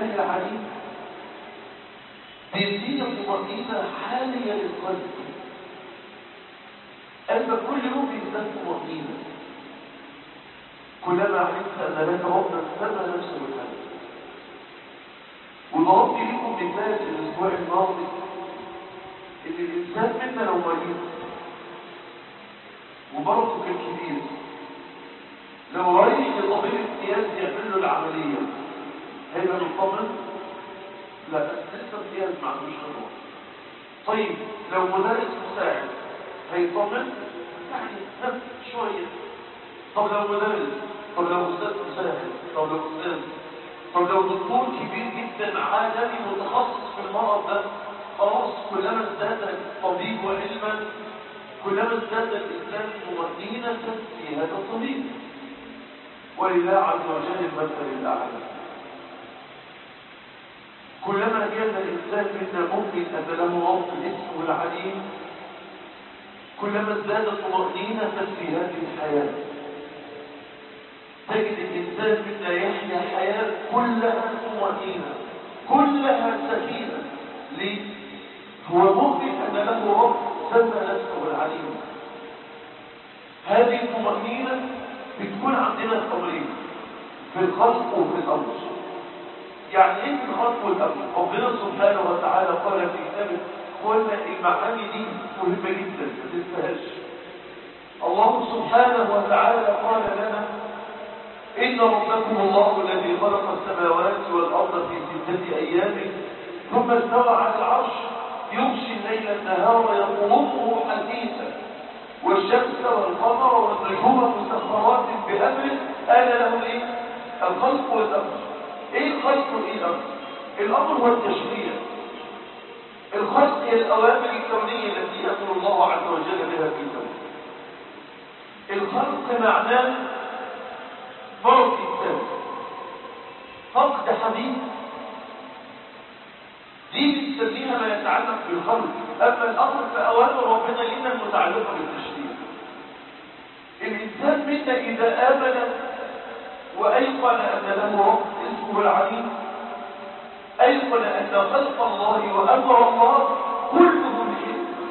بالله العليم بيدينا طمأنينة حالية للقلب قلبك كل يوم بيزداد طمأنينة كلما علمت أن لك ربا سمى نفسه بالقلب وضربت لكم مثال في الأسبوع الماضي إن الإنسان منا لو مريض وبرضه كان كبير لو رايح لطبيب امتياز يعمل له العملية هيبقى مطمن؟ لا لسه امتياز ما عندوش خبرة طيب لو مدرس مساعد هيطمن؟ يعني نفس شوية طب لو مدرس طب لو أستاذ مساعد طب لو أستاذ طب لو دكتور كبير جدا عالمي متخصص في المرض ده خلاص كلما ازداد الطبيب علما كلما ازداد الإنسان طمأنينة في هذا الطبيب ولله عز وجل المثل الأعلى كلما كان الإنسان منا ممكن أن له رب اسمه العليم كلما ازداد طمأنينة في هذه الحياة تجد الإنسان منا يحيا حياة كلها طمأنينة كلها سكينة ليه؟ هو مؤمن أن له رب سمى نفسه العليم هذه الطمأنينة بتكون عندنا امرين في الخلق وفي الأمر يعني ايه في الخلق والأمر ربنا سبحانه وتعالى قال في كتابه قلنا المعاني دي مهمة جدا ما تنساهاش الله سبحانه وتعالى قال لنا إن ربكم الله الذي خلق السماوات والأرض في ستة أيام ثم استوى على العرش يغشي الليل النهار يطلبه حديثا والشمس والقمر والنجوم مسخرات بأمره قال له ايه الخلق والأمر ايه الخلق وايه الأمر الأمر هو التشريع الخلق هي الأوامر الكونية التي يأمر الله عز وجل بها في الكون الخلق معناه فرق الإنسان خلق ده حديث دي بنسميها ما يتعلق بالخلق أما الأمر فأوامر ربنا لنا المتعلقة بالتشريع الإنسان منا إذا آمن وأيقن أن له رب اسمه العليم أيقن أن خلق الله وأمر الله كله بحكمة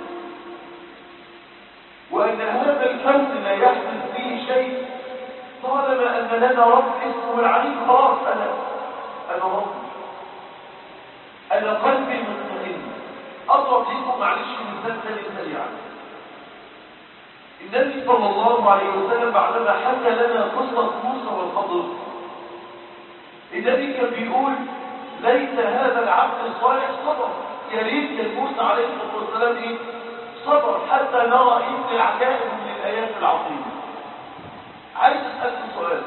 وأن هذا الكون لا يحدث فيه شيء طالما أن لنا رب اسمه العليم خلاص أنا أنا رب أنا قلبي مطمئن أضرب لكم معلش مثال ثاني سريعا النبي صلى الله عليه وسلم بعدما حكى لنا قصة موسى والخضر النبي كان بيقول ليس هذا العبد الصالح صبر يا ريت كان موسى عليه الصلاة والسلام ايه صبر حتى نرى إن العجائب من الآيات العظيمة عايز أسألكم سؤال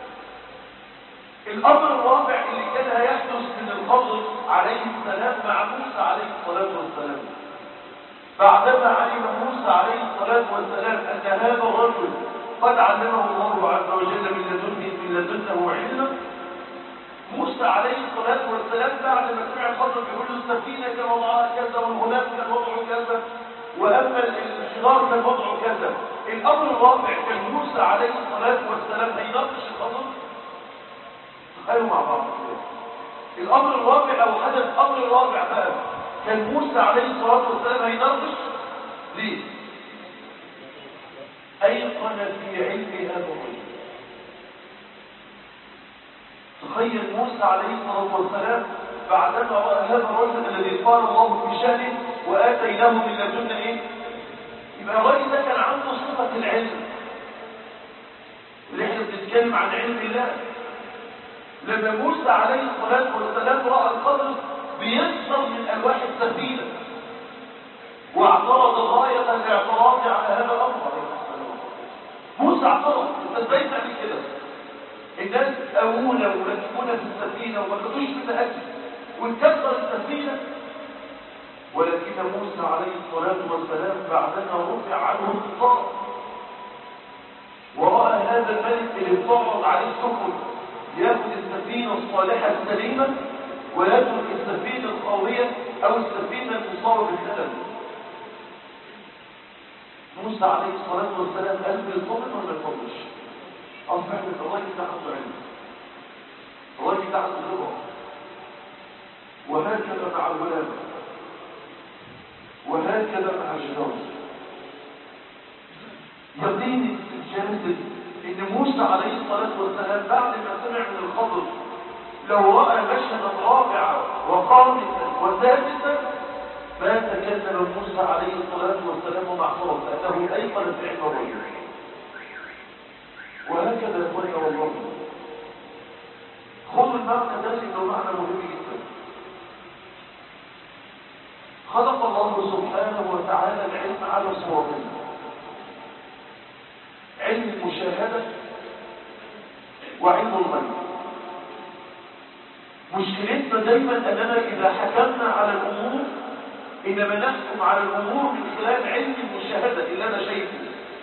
الأمر الرابع اللي كان هيحدث من الخضر عليه السلام مع موسى عليه الصلاة والسلام بعدما علم موسى عليه الصلاة والسلام أن هذا الرجل قد علمه الله عز وجل من لدنه من لدنه علما موسى عليه الصلاة والسلام بعد ما سمع الخضر بيقول له السفينة كان وضعها كذا والغلام كان وضعه كذا وأما الشجار كان وضعه كذا الأمر الرابع كان موسى عليه الصلاة والسلام هيناقش الخضر تخيلوا مع بعض الأمر الرابع أو حدث أمر الرابع بقى كان موسى عليه الصلاة والسلام هيناقش ليه؟ أيقن في علم هذا الرجل تخيل موسى عليه الصلاة والسلام بعدما رأى هذا الرجل الذي قال الله في شأنه وآتيناه من لدنا إيه؟ يبقى الراجل ده كان عنده صفة العلم اللي احنا بنتكلم عن علم الله لما موسى عليه الصلاة والسلام رأى القدر بيكسر من ألواح السفينة واعترض غاية الاعتراض على هذا الأمر عليه السلام موسى اعترض انت ازاي تعمل كده الناس قوونا وركبونا في السفينة وما خدوش منها أكل وانكسر السفينة ولكن موسى عليه الصلاة والسلام بعدما رفع عنه الطاق ورأى هذا الملك اللي بتعرض عليه السفن ياخذ السفينة الصالحة السليمة ويترك السفينة القوية أو السفينة المصابة بالألم موسى عليه الصلاة والسلام قال بالطمن ولا يطمش أصبح من الراجل ده عنده علم الراجل ده عنده خبرة وهكذا مع الولاد وهكذا مع الجدار يقين الجاهل ان موسى عليه الصلاة والسلام بعد ما سمع من الخضر لو رأى مشهدا رابعا وخامسا وسادسا ما تكلم موسى عليه الصلاة والسلام معصرا لأنه أيقن في علم الرجل وهكذا يقول والله خذوا المعنى ده لأنه معنى مهم جدا خلق الله سبحانه وتعالى العلم على صورتين علم المشاهدة وعلم الغيب مشكلتنا دايما أننا إذا حكمنا على الأمور إنما نحكم على الأمور من خلال علم المشاهدة اللي أنا شايفه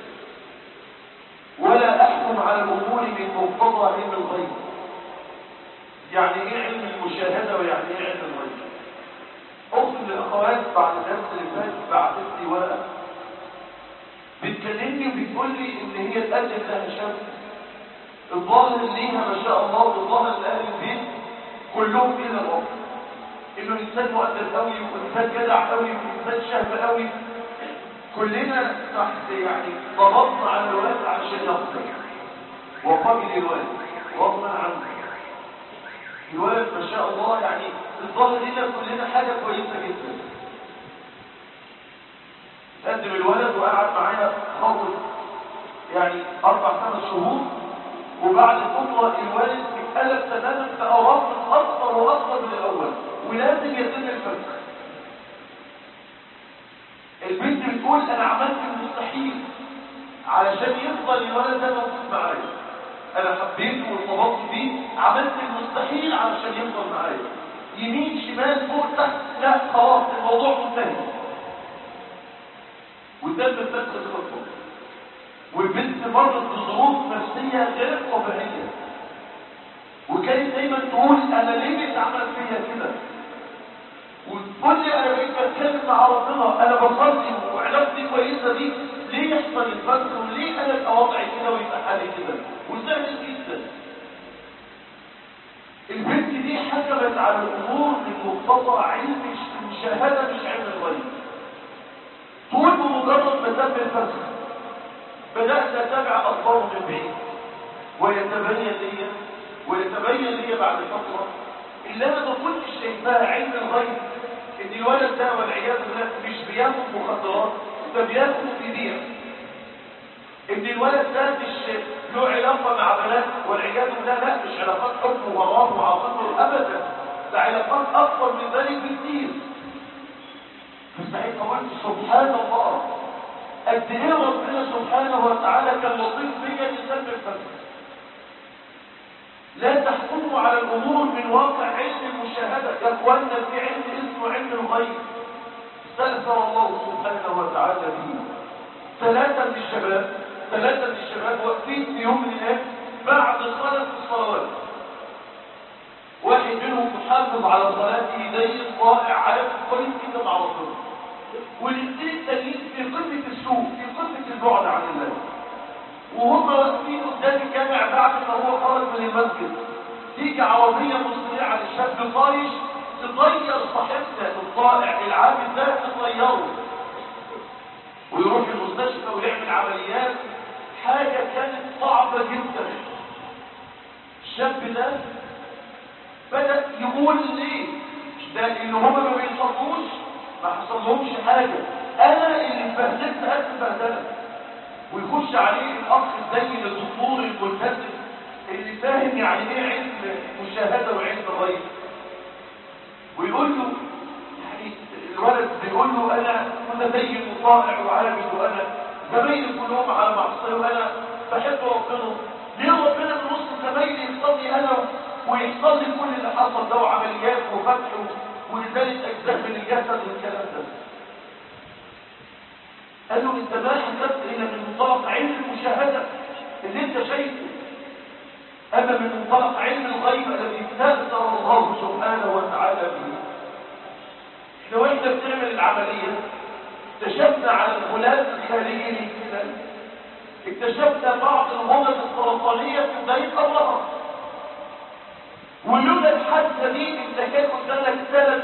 ولا أحكم على الأمور من مقتضى علم الغيب يعني إيه علم المشاهدة ويعني إيه علم الغيب أخت من الأخوات بعد الدرس اللي فات بعتت لي ورقة بتكلمني وبتقول لي إن هي تقدم لها شاب الظاهر ليها ما شاء الله والظاهر لأهل البيت كلهم إلا الأرض إنه إنسان مؤدب قوي وإنسان جدع قوي وإنسان شهم قوي كلنا تحت يعني ضغطنا على الولاد عشان يخطئ وقبل الولد رغما عنه الولد ما شاء الله يعني الظاهر لنا كلنا حاجة كويسة جدا قدم الولد وقعد معايا خاطر يعني أربع خمس شهور وبعد فترة الوالد اتقلب تماما بقى رافض أكثر وأكثر من الأول ولازم يتم الفرق البنت بتقول أنا عملت المستحيل علشان يفضل الولد ده موجود معايا أنا حبيته وارتبطت بيه عملت المستحيل علشان يفضل معايا يمين شمال فوق تحت لا خلاص الموضوع منتهي وتم الفتح الخطوة والبنت مرت بظروف نفسية غير طبيعية وكانت دايما تقول انا ليه بتعمل فيا كده وتقول لي انا بقيت بتكلم مع ربنا انا بصلي وعلاقتي كويسه دي ليه يحصل الفرق وليه انا ابقى وضعي كده ويبقى حالي كده وسهل جدا البنت دي حكمت على الامور من مقتضى علم المشاهده مش علم الغيب طول بمجرد ما تم الفرق بدأت أتابع أخباره من بعيد ويتبين لي ويتبين لي بعد فترة اللي أنا ما كنتش شايفاها علم الغيب إن الولد ده والعياذ بالله مش بياخد مخدرات ده بياخد بيبيع إن الولد ده مش له علاقة مع بنات والعياذ بالله لا مش علاقات حب وغرام وعاطفة أبدا ده علاقات أكبر من ذلك بكتير فساعتها قلت سبحان الله قد ايه ربنا سبحانه وتعالى كان لطيف بيا لسلم الفرد لا تحكموا على الامور من واقع علم المشاهده يا اخوانا في علم اسمه علم الغيب استاثر الله سبحانه وتعالى به ثلاثه من الشباب ثلاثه من الشباب واقفين في يوم من الايام بعد صلاه الصلوات واحد منهم محافظ على صلاته زي الطائع عارف كويس جدا مع ربنا والاثنين التانيين في قمه السوء في قمه البعد عن الله وهم واقفين قدام الجامع بعد ما هو خرج من المسجد تيجي عربيه مسرعه للشاب طايش تطير صاحبنا الطائع العابد ده تطيره ويروح المستشفى ويعمل عمليات حاجه كانت صعبه جدا الشاب ده بدأ يقول ليه ده ان هم ما بيصلوش ما حصلهمش حاجة انا اللي اتبهدلت قد البهدله ويخش عليه الاخ الزين الدكتور الملتزم اللي فاهم يعني ايه علم مشاهدة وعلم غيب ويقول له يعني الولد بيقول له انا متدين وطائع وعابد وانا زمايلي كلهم على معصيه وانا بحب ربنا ليه ربنا من وسط زمايلي يصلي انا ويحصل لي كل اللي حصل ده وعمليات وفتح ولذلك اجزاء من الجسد والكلام ده قال له انت ما حسبت الى من منطلق علم المشاهده اللي انت شايفه اما من منطلق علم الغيب الذي استاثر الله سبحانه وتعالى به احنا واحنا بنعمل العمليه اكتشفنا على الغلاف الخارجي للكلى اكتشفنا بعض الغدد السرطانيه في بدايه امرها ولولا الحادثه دي انت كان قدامك ثلاث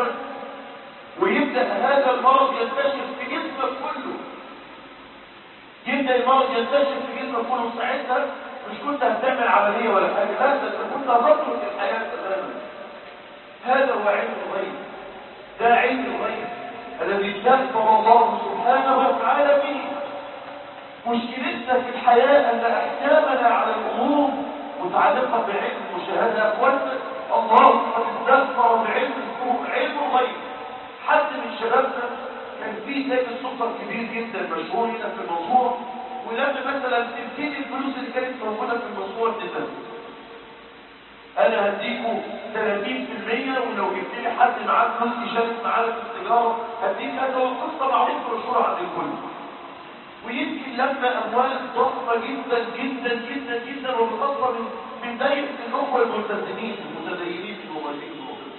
كانسر ويبدا هذا المرض ينتشر في جسمك كله يبدا المرض ينتشر في جسمك كله ساعتها مش كنت هتعمل عمليه ولا حاجه لا ده انت كنت هتترك الحياه تماما هذا هو علم الغيب ده علم الغيب الذي ذكر الله سبحانه وتعالى به مشكلتنا في الحياة أن أحكامنا على الأمور متعلقة بعلم المشاهدة أخوانا الله قد استغفر بعلم علم الغيب حد من شبابنا كان في تاجر سكر كبير جدا مشهور هنا في المنصورة ولما مثلا تبتدي الفلوس اللي كانت موجودة في المنصورة تنزل انا هديكوا 30% ولو جبت لي حد معاه فلوس يشارك معانا في التجاره هديك هذا والقصه معروفه مشهوره عند الكل ويمكن لما اموال ضخمه جدا جدا جدا جدا وبخاصه من من دايره الاخوه الملتزمين المتدينين المغيرين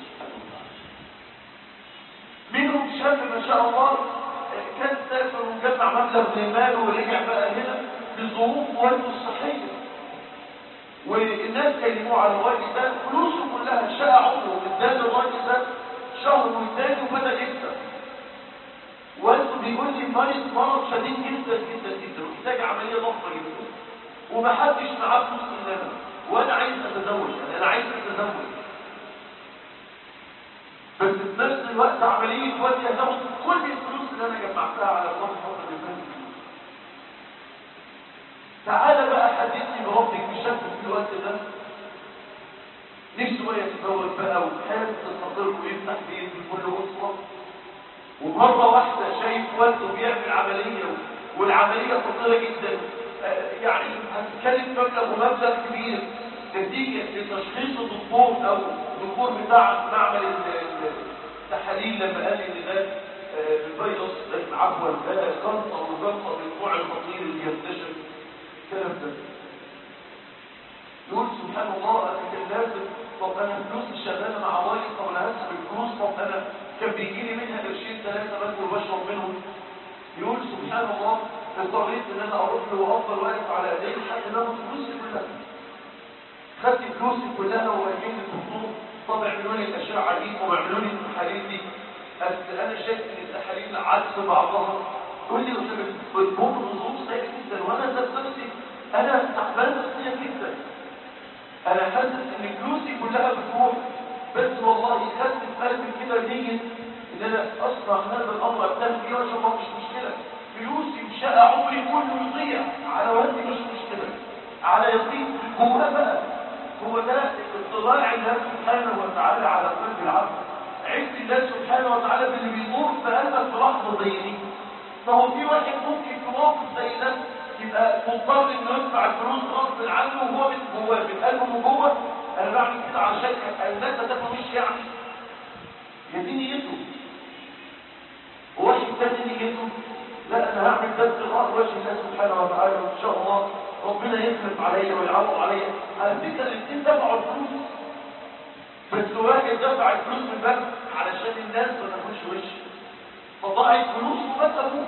منهم شاب ما شاء الله كان سافر وجمع مبلغ من المال ورجع بقى هنا بظروف والده الصحيه والناس كلموه على الراجل ده فلوسه كلها شقى عمره اداله الراجل ده شهر والتاني وبدا يكسب والده بيقول لي مريض مرض شديد جدا جدا جدا ومحتاج عمليه ضخمه جدا ومحدش معاه فلوس الا انا وانا عايز اتزوج يعني انا عايز اتزوج بس في نفس الوقت عمليه والدي هتاخد كل الفلوس اللي انا جمعتها على الله الفتره اللي فاتت تعالى بقى حدثني بربك بشكل في الوقت ده نفسه بقى يتزوج بقى وحياته تستقر ويفتح بيت بكل اسره ومره واحده شايف والده بيعمل عمليه والعمليه خطيره جدا يعني هتتكلم مبلغ ومبلغ كبير نتيجه لتشخيص الدكتور او الدكتور بتاع معمل التحاليل لما قال لي ان ده الفيروس عفوا ده كانسر وكانسر النوع الخطير اللي ينتشر الكلام ده يقول سبحان الله انا كان لازم طب انا فلوسي شغاله مع والدي طب انا هسحب الفلوس طب انا كان بيجي لي منها قرشين ثلاثه باكل وبشرب منهم يقول سبحان الله اضطريت ان انا اروح له وافضل واقف على ايديه لحد ما اخد فلوسي كلها خدت فلوسي كلها وقايلين للدكتور طب اعملوا لي الاشعه دي طب اعملوا لي التحاليل دي بس انا شايف ان التحاليل عكس بعضها يقول لي بتمر بظروف سيئه جدا وانا ذات نفسي انا تعبان نفسيا جدا انا حاسس ان فلوسي كلها بتروح بس والله خدت في قلبي كده نية ان انا اصنع هذا الامر ابتدي فيه وان شاء الله مش مشكله فلوسي وشقى عمري كله يضيع على والدي مش مشكله على يقين جواه بقى هو ده اطلاع الله سبحانه وتعالى على قلب العبد عز الله سبحانه وتعالى باللي بيدور في قلبك في لحظه زي دي فهو في واحد ممكن في موقف زي ده يبقى مضطر انه يدفع الفلوس غصب عنه وهو من جواه من قلبه من جوه انا بعمل كده علشان الناس هتاكل مش يعني هي دي نيته وواحد تاني نيته لا انا هعمل ده ابتغاء وجه الله سبحانه وتعالى وان شاء الله ربنا يخلف عليا ويعوض عليا على فكره الاثنين دفعوا الفلوس بس واحد دفع الفلوس من باب علشان الناس ما تاكلش وش فضاعت فلوس ومسكوه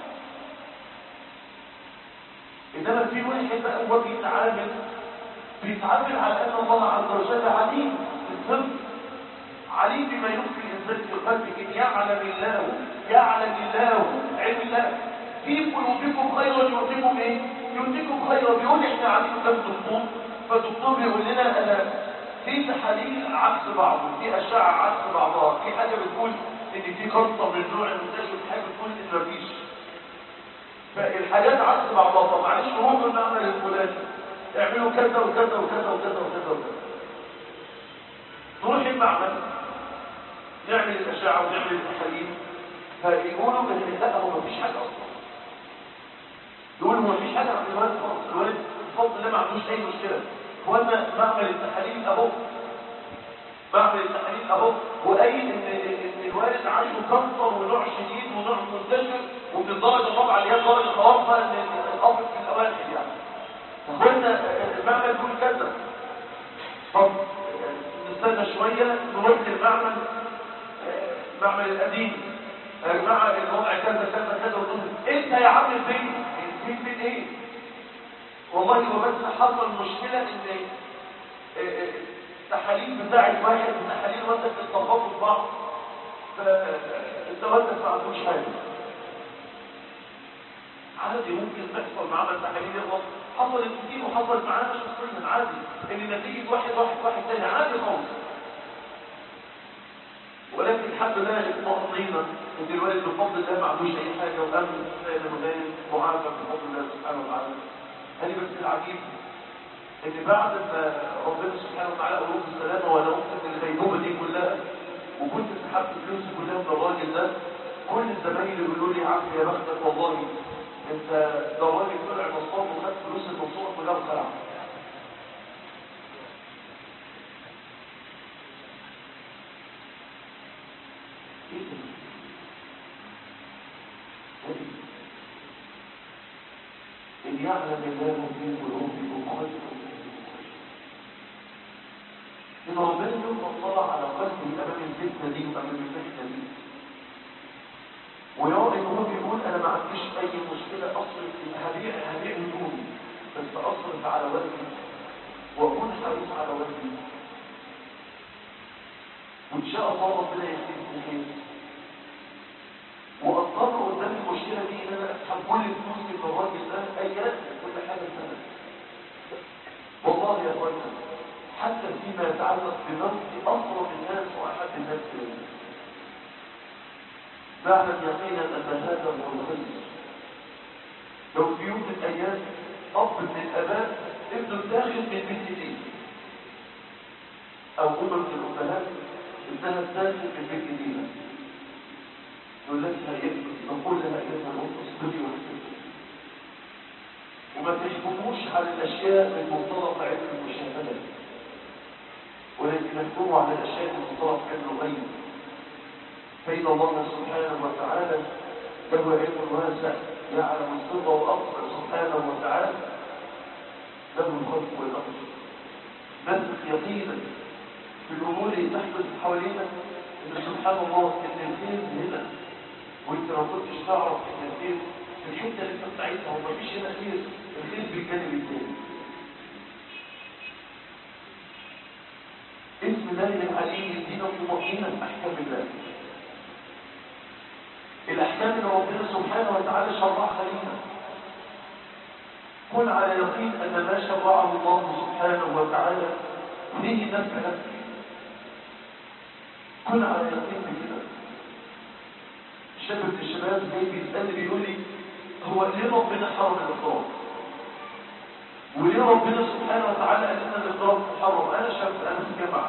انما في واحد بقى هو بيتعامل بيتعامل على ان الله عز وجل عليم بالذنب عليم بما يخفي الانسان في قلبه ان يعلم الله يعلم الله علم الله في قلوبكم خيرا يؤتكم ايه؟ يؤتكم خيرا بيقول احنا عاملين قدام دكتور فالدكتور بيقول لنا انا في تحاليل عكس بعض في اشعه عكس بعضها في حاجه بتقول ان في قصه من نوع المنتشر في حاجه بتقول ان مفيش فالحاجات عكس بعضها طب معلش روحوا المعمل الفلاني اعملوا كذا وكذا وكذا وكذا وكذا وكذا نروح المعمل نعمل الاشعه ونعمل التحاليل فيقولوا ان لا هو مفيش حاجه اصلا يقولوا مفيش حاجه عند الولد خالص الولد بفضل الله ما عندوش اي مشكله هو انا معمل التحاليل اهو بعمل التحاليل اهو وقايل ان ان الوالد عنده كانسر ونوع شديد ونوع منتشر وفي الدرجه الرابعه اللي هي الدرجه خلاص بقى ان الامر في الاواخر يعني فقلنا المعمل يقول كذا طب نستنى شويه نروح للمعمل المعمل القديم يا جماعه الوضع كذا كذا كذا وتقول انت يا عم فين؟ فين فين ايه؟ والله هو بس حصل مشكله ان التحاليل بتاعت واحد من تحاليل والدك اتلخبطوا في بعض فالتوتر ما عندوش حاجه عادي ممكن تحصل معاه تحاليل يغلط حصلت كتير وحصلت معانا شخصيا عادي ان نتيجه واحد واحد واحد تاني عادي خالص ولكن الحمد لله اطمئنينا ان الوالد بفضل الله ما عندوش اي حاجه وامن سالم ودايم معافى بفضل الله سبحانه وتعالى هذه بس العجيب ان بعد ما ربنا سبحانه وتعالى قلوب السلامه وانا قلت ان الغيبوبه دي كلها وكنت سحبت فلوسي كلها من الراجل ده كل الزمايل يقولوا لي يا عم يا بختك والله انت ده راجل طلع نصاب وخد فلوس المنصوره كلها وخلع إن يعلم الله في قلوبكم خيرا إن ربنا يوم اطلع على قلبه أمام الفتنة دي وأمام الفتنة دي ويقعد إن هو بيقول أنا ما عنديش أي مشكلة أصرف هبيع هبيع هدومي بس أصرف على والدي وأكون حريص على والدي وإن شاء الله ربنا يهديكم خير واضطر قدام المشكله دي ان انا اسحب كل الفلوس من الراجل ده ايات كل حاجه سنه والله يا اخوانا حتى فيما يتعلق بنفس اقرب الناس واحد الناس اليه فاعلم يقينا ان هذا هو الخير لو في يوم من الايام اب من الاباء ابنه داخل من بيت ايديه او ام من الامهات ابنها داخل من بيت ايديها يقول لك نقول لها ايتها الام اصبري واحسبي وما تحكموش على الاشياء من منطلق علم المشاهده ولكن احكموا على الاشياء من منطلق علم الغيب فان الله سبحانه وتعالى له علم واسع يعلم السر والاخر سبحانه وتعالى له الخلق والامر نثق يقينا في الامور اللي تحدث حوالينا ان سبحان الله ان الخير هنا وانت ما كنتش تعرف ان الخير في الحته اللي انت بتاعتها وما فيش هنا خير الخير بالجانب الثاني اسم الله العليم يدينا طمأنينة احكام الله الاحكام اللي ربنا سبحانه وتعالى شرعها لنا كن على يقين ان ما شرعه الله سبحانه وتعالى فيه نفع لك كن على يقين بكده شاب من الشباب جاي بيسألني بيقول لي هو ليه ربنا حرم الإفراط؟ وليه ربنا سبحانه وتعالى قال لنا الإفراط محرم؟ أنا شاب أنا في الجامعة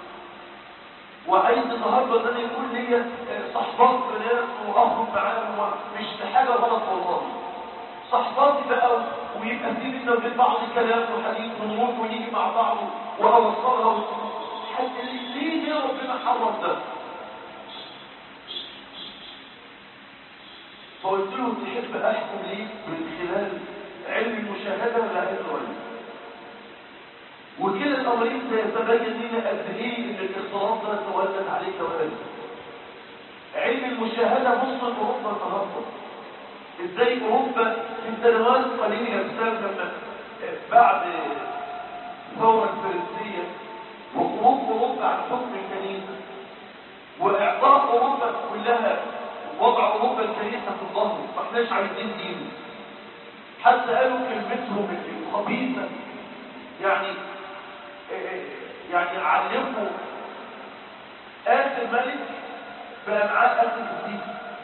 وعايز النهارده ان انا يكون ليا صحبات بنات واخرج معاهم مش حاجه غلط والله صحباتي بقى ويبقى في بينا وبين بعض كلام وحديث ونروح ونيجي مع بعض واوصلها ليه ليه ربنا حرم ده؟ فقلت له تحب احكم ليك من خلال علم المشاهده ولا علم الغيب وكلا الامرين سيتبين لنا قد ايه ان الاختلاط ده تولد عليك ولد علم المشاهده وصل اوروبا النهارده ازاي اوروبا في السنوات القليله بسبب لما بعد الثوره الفرنسيه وخروج اوروبا عن حكم الكنيسه واعطاء اوروبا كلها وضع اوروبا الكنيسه في الظهر ما احناش عايزين دين حتى قالوا كلمتهم الخبيثه يعني يعني علموا آخر ملك بأمعاء آخر الدين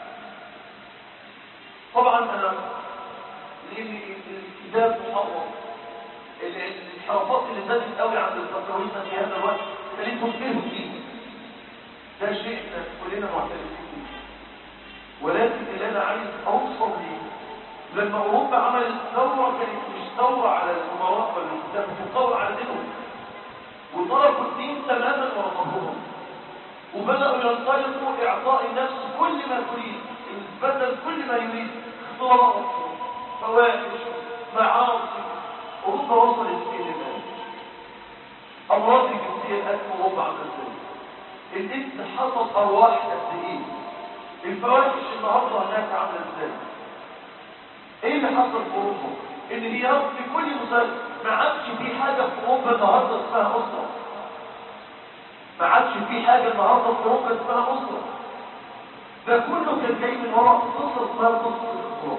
طبعا أنا لأن الكتاب محرم الانحرافات اللي زادت قوي عند الفترويسة في هذا الوقت خليتهم فيهم الدين ده شيء كلنا معترفين به ولكن اللي أنا عايز أوصل ليه لما أوروبا عملت ثورة كانت مش ثورة على الأمراء ولا الكتاب كانت ثورة على دينهم وتركوا الدين تماما ورفضوهم وبدأوا ينطلقوا إعطاء النفس كل ما تريد بدل كل ما يريد اختلاط فواحش معاصي أوروبا وصلت إلى ذلك أمراض الجنسية الآن في أوروبا عاملة إزاي الإبن حصل أرواح قد إيه الفواحش النهارده هناك عاملة إزاي إيه اللي حصل في أوروبا ان هي في كل مسلسل ما عادش في حاجة في اوروبا النهاردة اسمها اسرة ما عادش في حاجة النهاردة في اوروبا اسمها اسرة ده كله كان جاي من وراء قصة اسمها قصة الاضطراب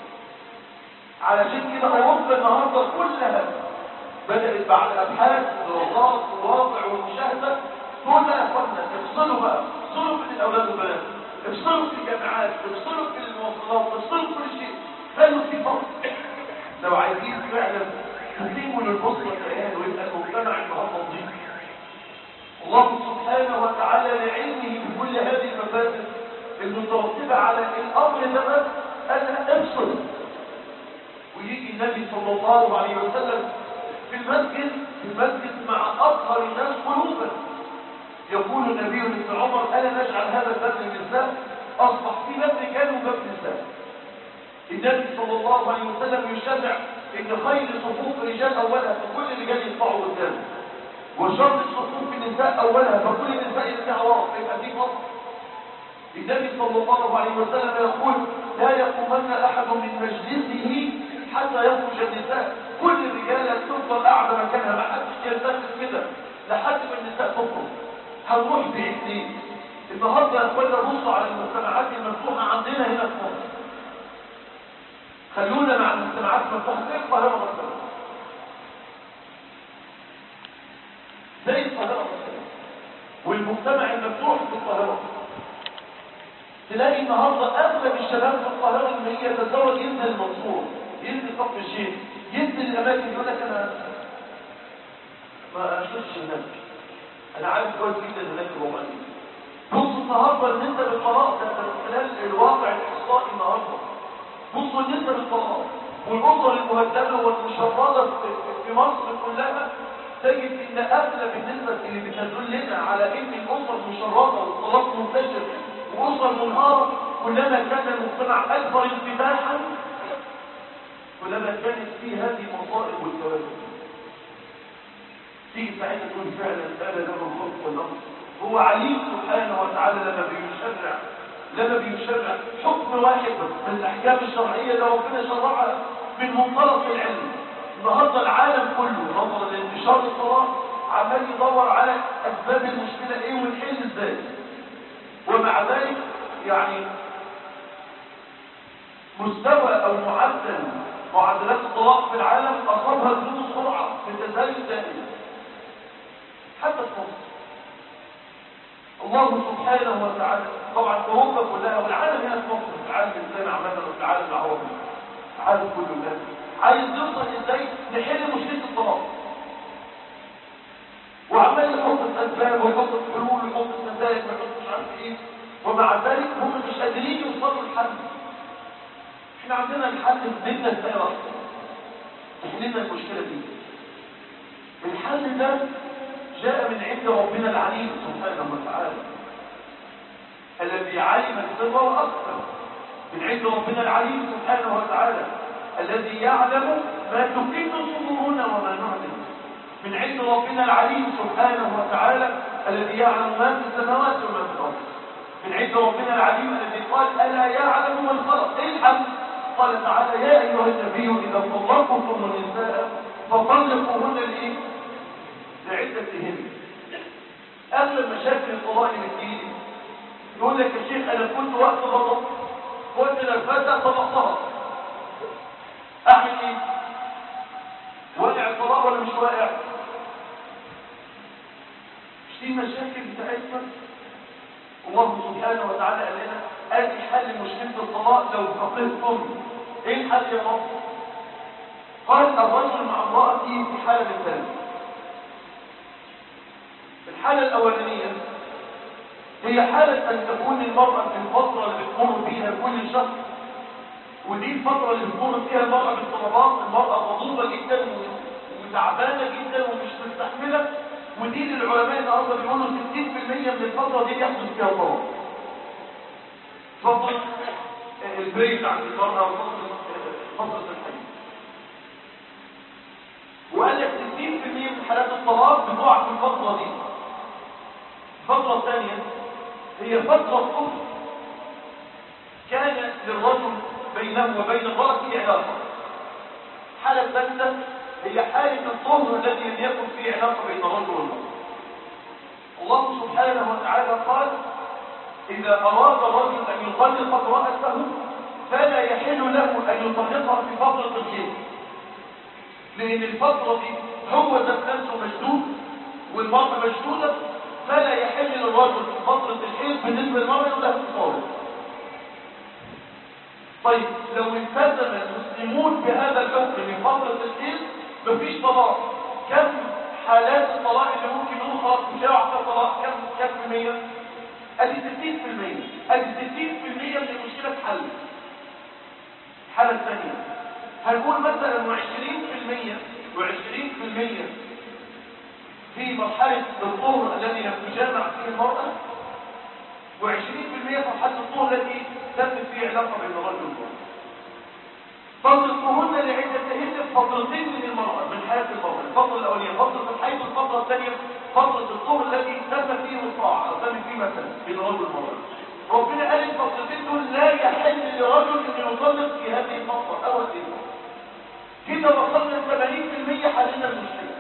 علشان كده أوروبا النهاردة كلها بدأت بعد أبحاث ودراسات وواقع ومشاهدة تقول لا يا اخوانا افصلوا بقى افصلوا بين الأولاد والبنات افصلوا في الجامعات افصلوا في المواصلات افصلوا في كل شيء خلوا في فرق لو عايزين فعلا تقيموا للأسرة العيال ويبقى المجتمع النهارده نظيف الله سبحانه وتعالى لعلمه بكل هذه المفاسد المترتبة على الأمر ده أن افصل ويجي النبي صلى الله عليه وسلم في المسجد في المسجد مع أطهر الناس قلوبا يقول النبي مثل عمر ألا نجعل هذا الباب للنساء أصبح في باب رجال وباب نساء النبي صلى الله عليه وسلم يشرع ان خير صفوف الرجال اولها فكل الرجال يطلعوا قدامه وشر صفوف النساء اولها فكل النساء يرجعوا ورا فيبقى في فصل النبي صلى الله عليه وسلم يقول لا يقومن احد من مجلسه حتى يخرج النساء كل الرجال تفضل قاعده مكانها ما حدش يلتفت كده لحد ما النساء تخرج هنروح بعيد ليه النهارده يا اخوانا بصوا على المجتمعات المفتوحه عندنا هنا في مصر خلونا مع المجتمعات المفتوحه زي القاهره مثلا زي القاهره مثلا والمجتمع المفتوح في القاهره تلاقي النهارده اغلب الشباب في القاهره اللي هي يتزوج ينزل المنصور ينزل كفر الشيخ ينزل الاماكن يقول لك انا ما اشوفش هناك انا عارف كويس جدا هناك الرومانيه بص النهارده النسبه بالطلاق ده من خلال الواقع الاحصائي النهارده بصوا النسبه بالطلاق والاسر المهدده والمشرده في مصر كلها تجد ان اغلب النسب اللي بتدلنا على ان الاسر مشرده والطلاق منتشر واسر منهاره كلما كان المجتمع اكثر انفتاحا كلما كانت فيه هذه المصائب والكوارث تيجي ساعتها تقول فعلا انا له الخلق والامر هو عليم سبحانه وتعالى لما بيشرع لما بيشرع حكم واحد من الاحكام الشرعيه اللي ربنا شرعها من منطلق العلم النهارده العالم كله نظرا لانتشار الطلاق عمال يدور على اسباب المشكله ايه ونحل ازاي ومع ذلك يعني مستوى او معدل معدلات الطلاق في العالم اصابها بدون سرعه بتزايد دائم حتى في مصر الله سبحانه وتعالى طبعا اوروبا كلها والعالم هنا في مصر في العالم الاسلامي عامه وفي العالم العربي العالم كله الناس عايز يوصل ازاي نحل مشكله الطلاق وعمال يحط الاسباب ويحط الحلول ويحط النتائج ويحط مش عارف ايه ومع ذلك هم مش قادرين يوصلوا للحل احنا عندنا الحل في بيتنا ازاي اصلا تحللنا المشكله دي الحل ده جاء من عند ربنا العليم سبحانه وتعالى الذي علم السر والاكثر من عند ربنا العليم سبحانه وتعالى الذي يعلم ما تكن صدورنا وما نعلم من عند ربنا العليم سبحانه وتعالى الذي يعلم ما في السماوات وما في الارض من عند ربنا العليم الذي قال الا يعلم من خلق ايه الحل قال تعالى يا ايها النبي اذا طلقتم النساء فطلقوهن لايه لعدتهن اغلب مشاكل الطلاق اللي بتيجي يقول لك يا شيخ انا كنت وقت غضب كنت نرفزه طلقتها اعمل ايه واقع الطلاق ولا مش واقع مش دي مشاكل بتاعتنا الله سبحانه وتعالى قال لنا ادي حل مشكله الطلاق لو فقدتم ايه الحل يا رب قال الرجل مع امراته في حاله ثالثه الحالة الأولانية هي حالة أن تكون المرأة في الفترة اللي بتمر فيها كل شهر ودي الفترة اللي بتمر فيها المرأة بالطلبات المرأة غضوبة جدا وتعبانة جدا ومش مستحملة ودي للعلماء النهارده بيقولوا 60% من الفترة دي يحدث فيها طلاق فترة البريك عند المرأة وفترة فترة الحيض وقال لك 60% من حالات الطلاق بتقع في الفترة دي الفترة الثانية هي فترة كفر كان للرجل بينه وبين امرأته علاقة الحالة الثالثة هي حالة الطهر الذي لم يكن فيه علاقة بين الرجل والمرأة الله سبحانه وتعالى قال إذا أراد الرجل أن يطلق امرأته فلا يحل له أن يطلقها في فترة الحيض لأن الفترة دي هو ذات نفسه مشدود والمرأة مشدودة فلا يحل للرجل في فترة الحيض بالنسبة للمرأة يقول لها تصالح طيب لو التزم المسلمون بهذا الحكم من فترة الحيض مفيش طلاق كم حالات الطلاق اللي ممكن نقول خلاص مش هيعطى طلاق كم كم في المية؟ ادي 60% ادي 60% من المشكلة اتحلت الحالة الثانية هنقول مثلا 20% و20% في مرحلة الطهر الذي لم تجامع فيه المرأة و20% في مرحلة الطهر التي تمت فيه علاقة بين الرجل والمرأة فضلتهن لعدتهن فترتين من المرأة من حياة المرأة الفترة الأولية فترة الحيض والفترة الثانية فترة الطهر التي تم فيه الطاعة أو تم فيه مثلا بين الرجل والمرأة ربنا قال الفترتين دول لا يحل لرجل ان يطلق في هذه الفترة او هذه الفترة كده وصلنا 80% حلنا المشكلة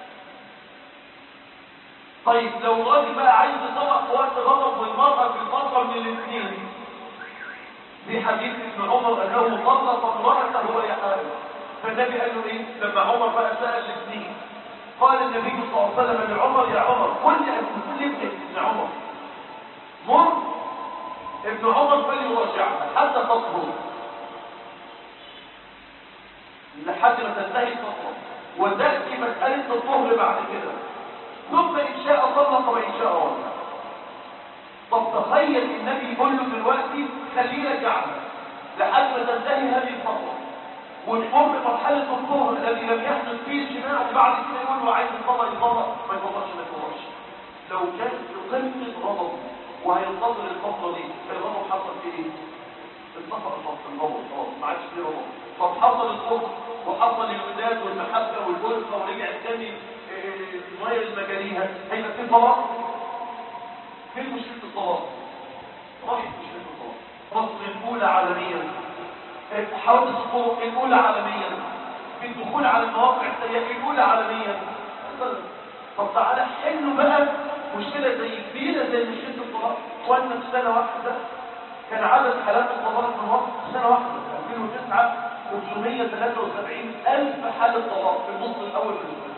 طيب لو الراجل بقى عايز يطلق في وقت غضب والمرأة في الفترة من الاثنين في حديث ابن عمر انه طلق امرأته وهي حامل فالنبي قال له ايه لما عمر بقى سأل الاثنين قال النبي صلى الله عليه وسلم لعمر يا عمر قل كل ابن ابن عمر مر ابن عمر فليراجعها حتى تطهر لحد ما تنتهي الفترة وتأتي مسألة الطهر بعد كده ثم إن شاء طلق وإن شاء رجع طب تخيل النبي يقول له دلوقتي خلينا رجعنا لحد ما تنتهي هذه الفترة ونمر مرحلة الطهر الذي لم يحدث فيه الجماع وبعد كده يقول له عايز يطلق يطلق ما يطلقش ما يطلقش لو كان في قمة غضب وهينتظر الفترة دي الغضب حصل في ايه؟ اتفق الفصل الغضب خلاص ما عادش فيه غضب طب حصل الصبح وحصل الوداد والمحبة والألفة ورجع تاني المية المجاريها هيبقى في طلاق فين مشكلة الطلاق؟ راحت مشكلة الطلاق مصر الأولى عالميا حوادث الطرق الأولى عالميا في الدخول على المواقع السيئة الأولى عالميا طب تعالى حلوا بقى مشكلة زي كبيرة زي مشكلة الطلاق وأن في سنة واحدة كان عدد حالات الطلاق من وقت سنة واحدة 2009 373 ألف حالة طلاق في النص الأول من السنة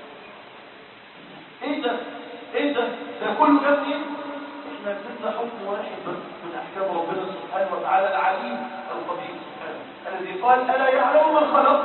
إيه ده؟ إيه ده؟ ده كله جاب إيه؟ إحنا نزلنا حكم واحد بس من أحكام ربنا سبحانه وتعالى العليم القدير سبحانه الذي قال ألا يعلم من خلق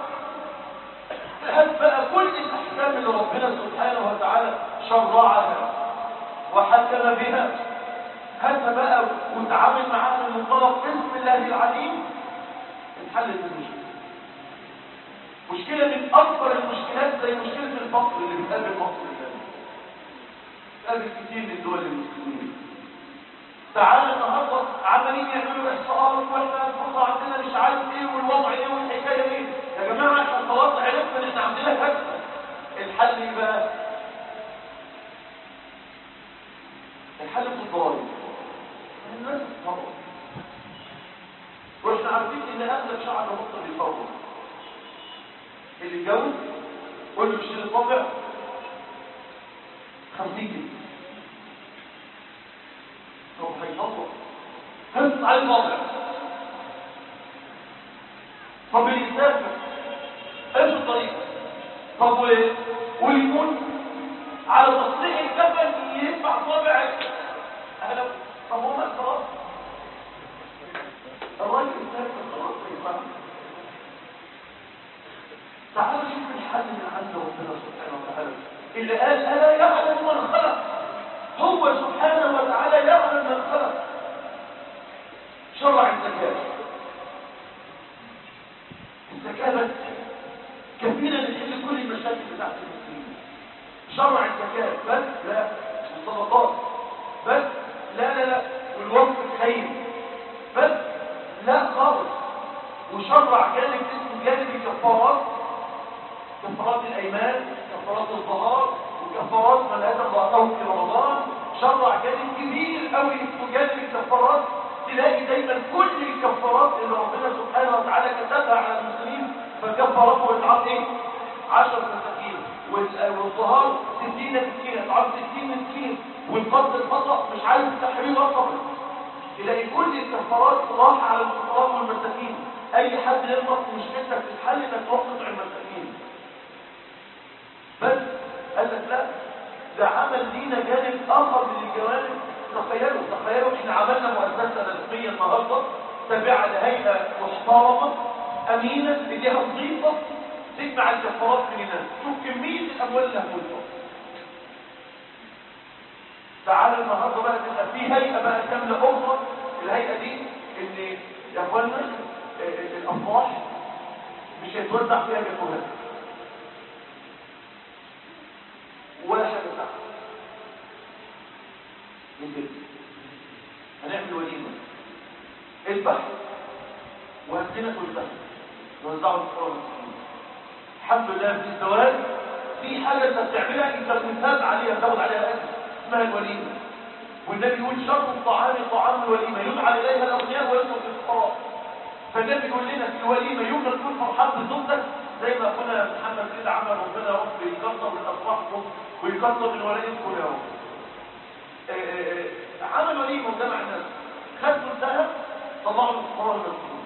هات بقى كل الأحكام اللي ربنا سبحانه وتعالى شرعها وحكم بها هاتها بقى وتعامل معاها من منطلق اسم الله العليم انحلت المشكلة مشكلة من أكبر المشكلات زي مشكلة الفقر اللي بتقابل مصر الآن بتقابل كتير من دول المسلمين تعالى النهارده عمالين يعملوا احصاءات واحنا الفرصه عندنا مش عارف ايه والوضع ايه والحكايه ايه يا جماعه احنا خلاص عرفنا ان احنا عندنا كارثه الحل ايه بقى؟ الحل في الضرائب الناس تتفرج واحنا عارفين ان اغلب شعب مصر بيفرج اللي اتجوز قول له اشتري طابع 50 جنيه طب هيطلق هنص على الطابع طب اللي يسافر ايش الطريقه طب وايه ويموت على تصليح الكفن يدفع طابع اهلا طب هو ما خلاص الراجل يسافر خلاص يدفع تعالوا شوف الحل من عند ربنا سبحانه وتعالى اللي قال الا يعلم من خلق هو سبحانه وتعالى يعلم من خلق شرع الزكاة الزكاة بس كفيلة لحل كل المشاكل بتاعت المسلمين شرع الزكاة بس لا والصدقات بس لا لا لا والوقف الخير بس لا خالص وشرع جانب اسمه جانب الكفارات كفارات الايمان كفارات الظهار وكفارات من اتى امراته في رمضان شرع جانب كبير قوي اسمه جانب الكفارات تلاقي دايما كل الكفارات اللي ربنا سبحانه وتعالى كتبها على المسلمين فكفارته اطعام ايه 10 مساكين والظهار 60 مسكين اطعام 60 مسكين والقصد الخطأ مش عايز تحرير رقبه تلاقي كل الكفارات راح على الفقراء والمساكين اي حد يغلط مشكلتك تتحل انك تروح تطعم المساكين بس قال لك لا ده عمل لينا جانب اخر من الجوانب تخيلوا تخيلوا احنا عملنا مؤسسه رسميه النهارده تابعه لهيئه محترمه امينه بديها نظيفه تجمع الكفارات من الناس شوف كميه الاموال اللي هتوصل تعالى النهارده بقى تبقى في هيئه بقى كامله اخرى الهيئه دي ان يا اخوانا الافراح مش هيتوزع فيها جاتوهات ولا حاجه تحت من هنعمل وليمه اذبح وهدينا كلها نوزعه للفقراء والمسكين الحمد لله في الزواج في حاجه انت بتعملها انت بتثاب عليها تاخد عليها اجر اسمها الوليمه والنبي يقول شرط الطعام طعام الوليمه يدعى اليها الاغنياء ويترك الفقراء فالنبي يقول لنا في الوليمه يوم ما تكون فرحان بزوجتك زي ما اخونا محمد كده عمل ربنا يا رب يكسر من افراحكم ويكسر من ولائمكم يا رب عمل وليمه وجمع الناس خدوا الذهب طلعوا الفقراء المسكين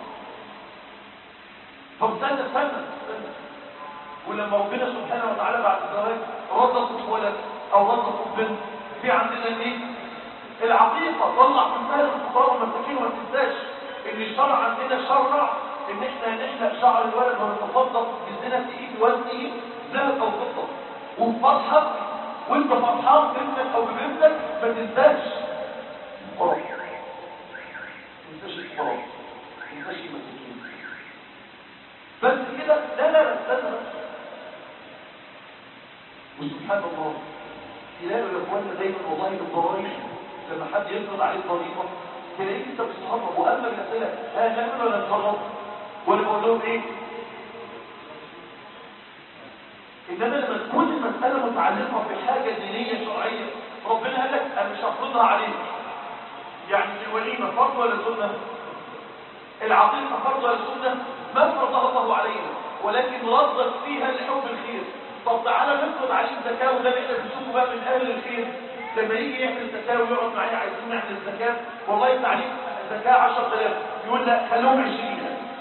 طب استنى استنى استنى ولما ربنا سبحانه وتعالى بعد الزواج رزق ولد او رزق بنت في عندنا ايه العقيقه طلع من مال الفقراء والمساكين وما تنساش ان الشرع عندنا شرع ان احنا نحلق شعر الولد ونتصدق بزنة ايد وزنه ذهب او فضه وفي فرحك وانت فرحان بابنك او ببنتك ما تنساش الفقراء ما تنساش الفقراء ما تنساش المساكين بس كده لا لا لا استنى وسبحان الله تلاقوا يا اخوانا دايما والله الضرائب لما حد يفرض عليه ضريبه تلاقيك انت بتتهرب واما الاسئله ها نعمل ولا نتهرب ولا بقول لهم ايه انما لما تكون المساله متعلقه بحاجه دينيه شرعيه ربنا قال لك انا مش هفرضها عليك يعني في الوليمه فرض ولا سنه العقيقه فرض ولا سنه ما فرضها الله علينا ولكن رضت فيها لحب الخير طب تعالى نفرض عليه الزكاه وده اللي احنا بنشوفه بقى من اهل الخير لما يجي يعمل زكاه ويقعد معايا عايزين نعمل الزكاه والله تعليق زكاه 10000 يقول لا خلوهم 20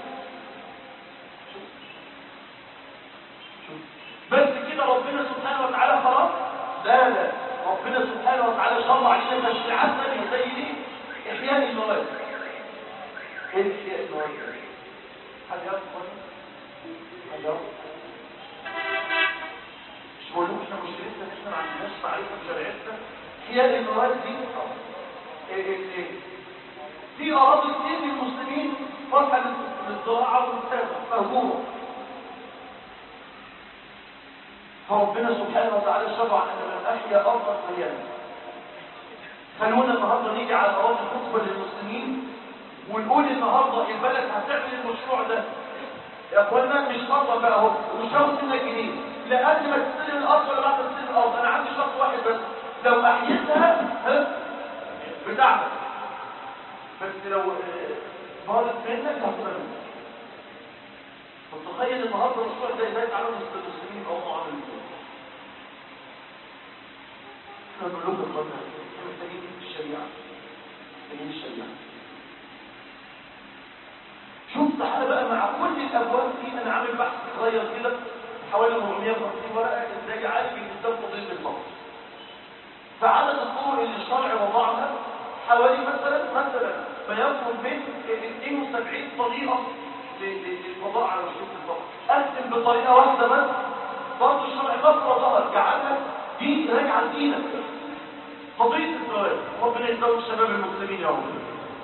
بس كده ربنا سبحانه وتعالى خلاص لا لا ربنا سبحانه وتعالى شرع علينا تشريعات ثانيه زي دي احياء المواد ايه احياء المواد حد يعرف حد يعرف مش بقول لكم احنا مشكلتنا ان احنا ما عندناش معرفه بشريعتنا احياء المواد دي إيه إيه إيه. في اراضي كتير للمسلمين فرحه للزراعه والكتابه مهجوره فربنا سبحانه وتعالى شرع ان من احيا ارضا فهيانا خلونا النهارده نيجي على اراضي خطبه للمسلمين ونقول النهارده البلد هتعمل المشروع ده يا اخوانا مش خطوه بقى اهو ومش هاخد منك جنيه لا قبل ما تستلم الارض ولا بعد ما تستلم الارض انا عندي شرط واحد بس لو احيتها ها بتاعتك بس لو ظهرت منك هتبقى منك فتخيل النهارده المشروع ده ازاي تعالوا المسلمين او معاملين احنا بنقول لكم اخوانا احنا محتاجين الشريعه محتاجين الشريعه شوف تعالى بقى مع كل الابواب دي انا عامل بحث صغير كده حوالي 450 ورقه ازاي عالج قدام قضيه الفقر فعدد الطرق اللي الشرع وضعها حوالي مثلا مثلا ما يقرب من 72 طريقه للقضاء على مشروع الفقر اقسم بطريقه واحده بس برضه الشرع ما فرضها جعلها دي راجعه دينك قضيه الزواج ربنا يزوج شباب المسلمين يا رب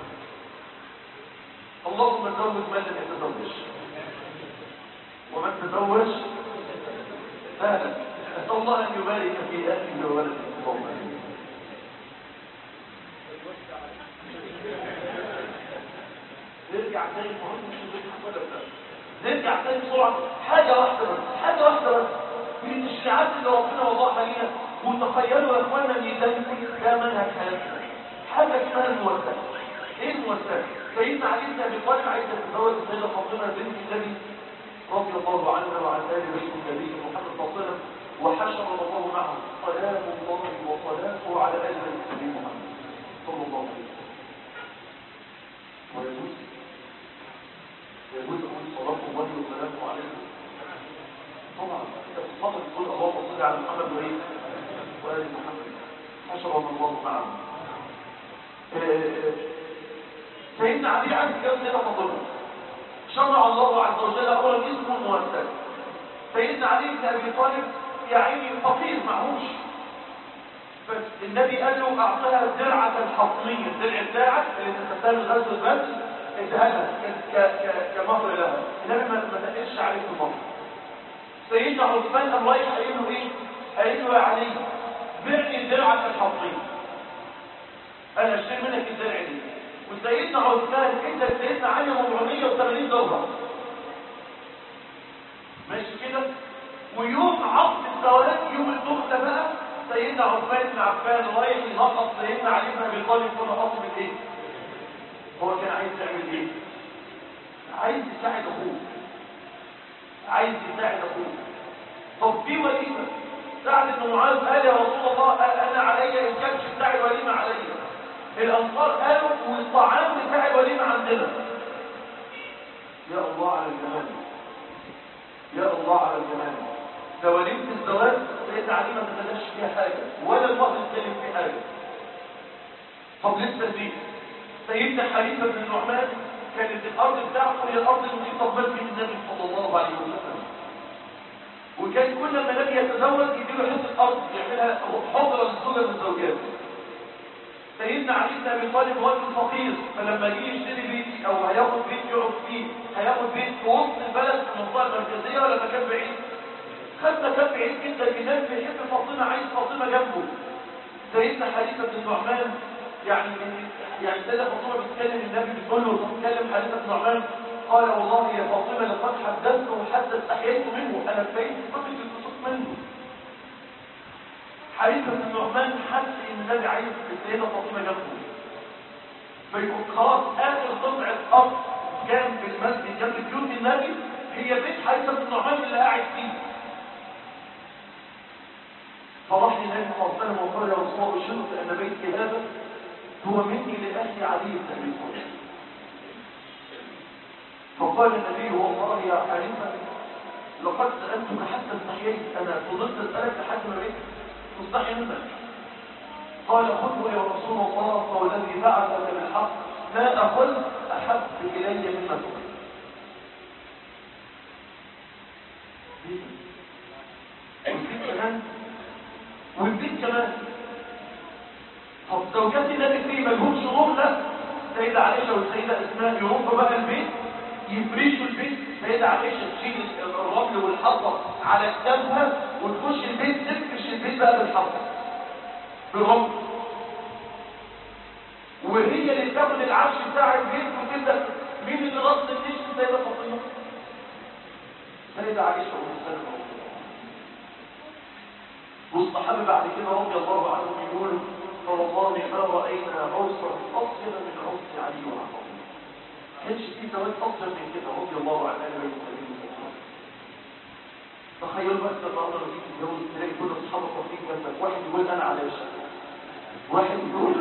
اللهم زوج من لم يتزوج ومن تزوج فهلا اسال الله ان يبارك في اهله وولده اللهم امين نرجع تاني مهم نرجع تاني بسرعه حاجه واحده بس حاجه واحده بس من التشريعات اللي ربنا وضعها لينا وتخيلوا يا اخوانا ان ده يكون ده منهج حياتنا حاجه اسمها الموسع ايه الموسع سيدنا علي بن ابي طالب عايز يتزوج السيده فاطمه بنت النبي رضي الله عنها وعن ال بيت النبي محمد صلى الله عليه وسلم وحشر الله معه سلام الله وصلاته على اجل النبي محمد صلى الله عليه وسلم ويجوز يجوز اقول صلاه الله وسلامه عليه طبعا انت بتصلي تقول اللهم صل على محمد وايه وال محمد حشر الله معه سيدنا علي عز كم سنه فضله شرع الله عز وجل اولا اسمه المؤسس سيدنا علي بن ابي طالب يا عيني فقير معهوش فالنبي قال له اعطيها درعة الحصمية الدرع بتاعك اللي تتسال غزو البدر اديها لها كمهر لها النبي ما تقلش عليه في المهر سيدنا عثمان قام رايح قايل له ايه؟ قايل له يا علي بعني درعة الحصمية انا اشتري منك الدرع دي وسيدنا عثمان ادى سيدنا علي 480 دولار ماشي كده ويوم عقد الزواج يوم الدخله بقى سيدنا عثمان بن عفان رايح ينقص سيدنا علي بن ابي طالب كل خاص بالايه؟ هو كان عايز يعمل ايه؟ عايز يساعد اخوه عايز يساعد اخوه طب في وليمه سعد بن معاذ قال يا رسول الله انا علي الكبش بتاع الوليمه علي الانصار قالوا والطعام بتاع الوليمه عندنا يا الله على الجمال يا الله على الجمال ده وليمه الزواج سيدنا علي ما تخلفش فيها حاجه ولا المهر اتكلم فيه حاجه طب لسه دي سيدنا حليفه بن النعمان كانت الارض بتاعته هي الارض المحيطه بمسجد النبي صلى الله عليه وسلم وكان كل ما النبي يتزوج يديله حته ارض يعملها حضره للزوجه من زوجاته سيدنا علي بن ابي طالب راجل فقير فلما جه يشتري بيت او هياخد بيت يقعد فيه هياخد بيت في وسط البلد في المنطقه المركزيه ولا مكان بعيد خد مكان بعيد جدا الناس بيحب فاطمه عايز فاطمه جنبه سيدنا حديثه بن النعمان يعني يعني سيدة فاطمه بتكلم النبي بتقول له بتكلم حديثه بن النعمان قال والله يا فاطمه لقد حدثته حتى استحييت منه انا بقيت فقط الكسوف منه حديث بن النعمان حس ان النبي عايز السيده فاطمه جنبه فيقول خلاص اخر قطعه ارض كان في المسجد جنب بيوت النبي هي بيت حديث بن النعمان اللي قاعد فيه فراح للنبي صلى الله عليه وسلم وقال يا رسول الله شرط ان بيتي هذا هو مني لاخي علي بن ابي طالب فقال النبي والله يا حليفه لقد سالتك حتى استحييت انا فضلت اسالك لحد ما بقيت مستحي منك قال خذه يا رسول الله فوالذي بعثك بالحق ما أقل أحب إلي مما تقول والبيت كمان والبيت كمان طب زوجات النبي فيه ملهمش شغل لا السيدة عائشة والسيدة اسماء يروحوا بقى البيت يفرشوا البيت السيدة عائشة تشيل الرمل والحطة على كتافها وتخش البيت تفرش البيت بقى بالحطة بالرمل وهي اللي تاخد العفش بتاع البيت وتبدا مين اللي رص النيش السيدة فاطمة السيدة عائشة والسلام والصحابة بعد كده رضي الله عنهم يقولوا فوالله ما رأينا عرسا أصغر من عرس علي وعطاء كانش في زواج أصغر من كده رضي الله عن أهل بيت النبي صلى الله عليه وسلم تخيلوا بس النهارده لما تيجي تتجوز تلاقي كل اصحابك واقفين جنبك واحد يقول انا على الشقه واحد يقول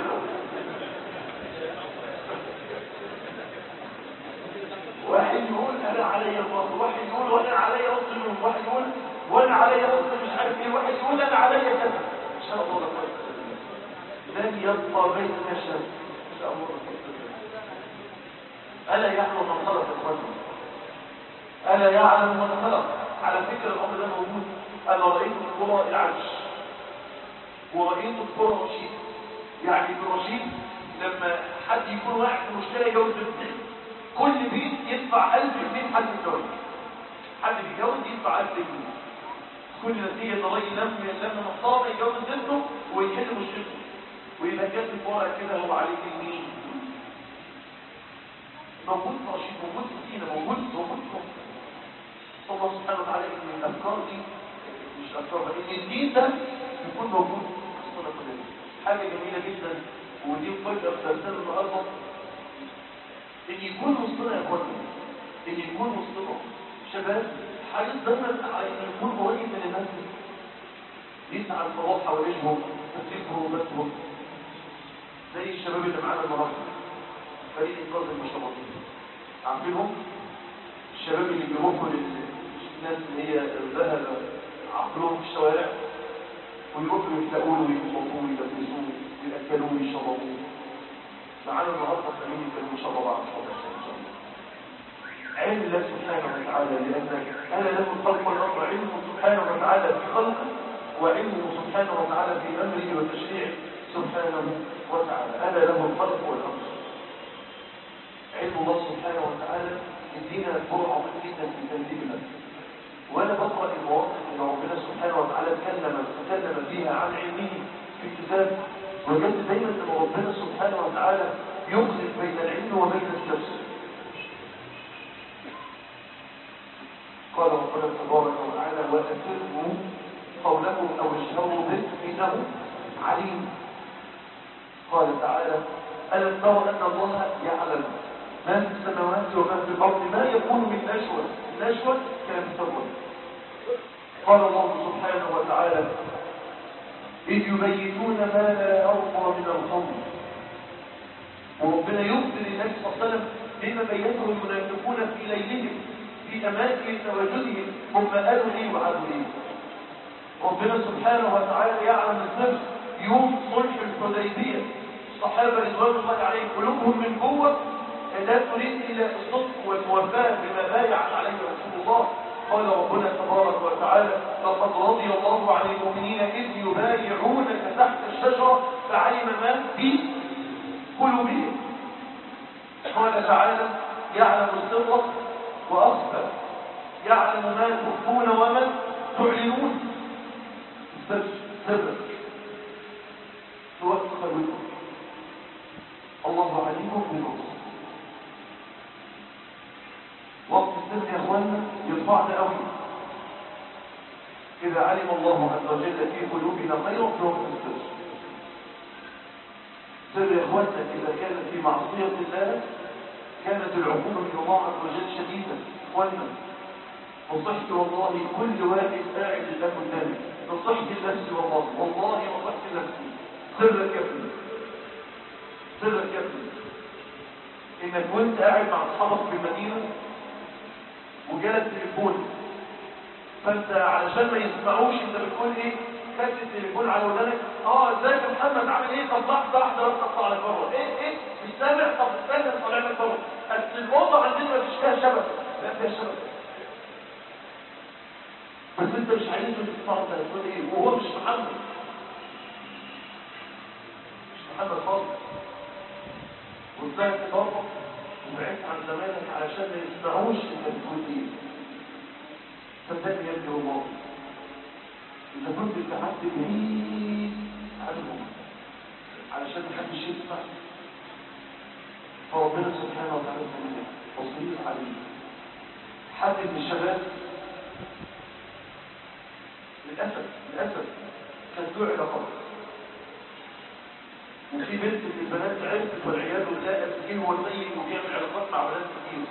واحد يقول انا عليا الفضل واحد يقول وانا عليا نص اليوم واحد يقول وانا عليا نص مش عارف ايه واحد يقول انا عليا كذا ان شاء الله لن يبقى بيننا شر ان شاء الله الا يعلم من خلق الرجل الا يعلم من خلق على فكره الامر ده موجود انا رايت القرى العرش ورأيت القرى رشيد يعني في رشيد لما حد يكون واحد في مشكله يجوز بنته كل بيت يدفع 1000 جنيه حد الزواج حد بيتجوز يدفع 1000 جنيه كل نتيجه ان الراجل لم لم محترم يتجوز بنته ويحل مشكلته ويبقى كاتب ورقه كده هو عليه اليمين موجود في رشيد موجود في سينا موجود موجود في الله سبحانه وتعالى ان الافكار دي مش افكار ان الدين ده يكون موجود في الصلاه كلها حاجه جميله جدا ودي مفاجاه في درسنا النهارده ان يكون وسطنا يا اخوانا ان يكون وسطنا شباب حريص دايما ان يكون قريب من الناس يسعى الفضاء حواليهم تسيبهم وبسهم زي الشباب اللي معانا النهارده فريق انقاذ المشربين عارفينهم الشباب اللي بيروحوا للناس اللي هي ذهب عقلهم في الشوارع ويروحوا يتلاقوا له ويخبطوه ويلبسوه ويأكلوه ويشربوه معانا النهارده خليهم يكلموا شرب بعض علم الله سبحانه وتعالى لأن أنا له الخلق والأمر علمه سبحانه وتعالى في خلقه وعلمه سبحانه وتعالى في أمره وتشريعه سبحانه وتعالى أنا له الخلق والأمر علم الله سبحانه وتعالى يدينا جرعة عظيمة جدا في تنزيلنا وأنا بقرأ المواقف اللي ربنا سبحانه وتعالى تكلم تكلم فيها عن علمه في الكتاب وجدت دايما أن ربنا سبحانه وتعالى يخلط بين العلم وبين التفسير قال ربنا تبارك وتعالى وأسروا قولكم أو اشهروا به إنه عليم قال تعالى ألم تروا أن الله يعلم ما في السماوات وما في الأرض ما يكون من نشوة نشوة كان تسوى قال الله سبحانه وتعالى إذ يبيتون ما لا يرضى من القول وربنا يخبر النبي صلى الله عليه وسلم بما بيته المنافقون في ليلهم في أماكن تواجدهم هم قالوا لي وعادوا لي ربنا سبحانه وتعالى يعلم السر يوم صلح الحديبية الصحابة رضوان الله عليهم قلوبهم من جوه لا تريد إلا الصدق والموافاة بما بايع عليه رسول الله قال ربنا تبارك وتعالى لقد رضي الله عن المؤمنين إذ يبايعونك تحت الشجرة فعلم ما في قلوبهم قال تعالى يعلم السر وأخفى يعلم ما تخفون وما تعلنون سر سر سواء خلوكم الله عليم بالرسل وقت السر يا اخوانا يرفعنا قوي اذا علم الله عز وجل في قلوبنا خيرا فهو في السر سر يا اخوانا اذا كان في معصيه الله كانت العقوبه من الله عز وجل شديده اخوانا نصحت والله كل واحد قاعد الان قدامي نصحت لنفسي والله والله نصحت لنفسي سر الكفن سر الكفن انك وانت قاعد مع اصحابك في المدينه وجالك تليفون فانت علشان ما يسمعوش انت بتقول ايه خدت التليفون على ودانك اه ازيك يا محمد عامل ايه طب لحظه واحده بس اطلع لك بره ايه ايه مش سامع طب استنى طالع لك بره اصل الاوضه عندنا ما فيش فيها شبكه لا فيها شبكه بس انت مش عايز تسمع انت هتقول ايه وهو مش محمد مش محمد خالص وازاي تضرب وبعدت عن زمانك علشان ما يسمعوش انت بتقول ايه صدقني يا ابني والله انت كنت ابتعدت بعيد عنهم علشان محدش يسمع فربنا سبحانه وتعالى بصير عليه حد من الشباب للاسف للاسف كان له علاقات وفي بنت من البنات عرفت والعياذ بالله قد هو سيء وبيعمل علاقات مع بنات كتير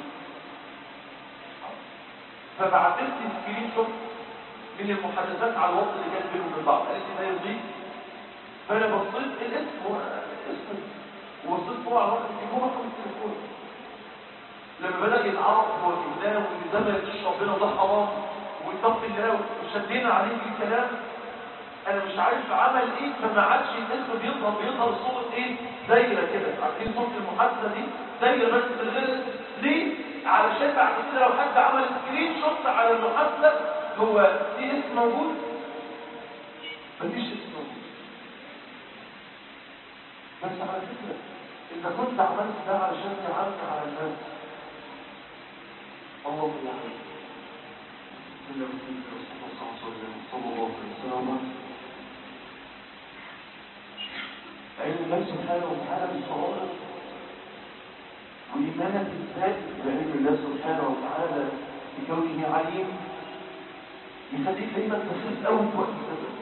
فبعتت لي سكرين شوت من المحادثات على الوقت اللي كان بينهم وبين بعض قالت لي ما يرضيك فانا بصيت الاسم هو اسم وبصيت فوق على وقت التليفون رقم التليفون لما بدا يتعرف هو الاسلام وان ده ما يرضيش ربنا ده حرام واتقي الله وشدينا عليه في الكلام انا مش عارف عمل ايه فما عادش الاسم بيظهر بيظهر صورة ايه دايرة كده عارفين صورة المحادثة دي دايرة بس من غير ليه علشان بعد كده لو حد عمل سكرين شوت على المحادثة هو في اسم موجود مفيش اسم موجود بس على فكرة انت كنت عملت ده علشان تعرف على الناس الله يعلم صلى الله عليه وسلم علم الله سبحانه وتعالى بالصواب وإيمانك الثابت بعلم الله سبحانه وتعالى بكونه عليم يخليك دايما تخيف قوي في وقت السبب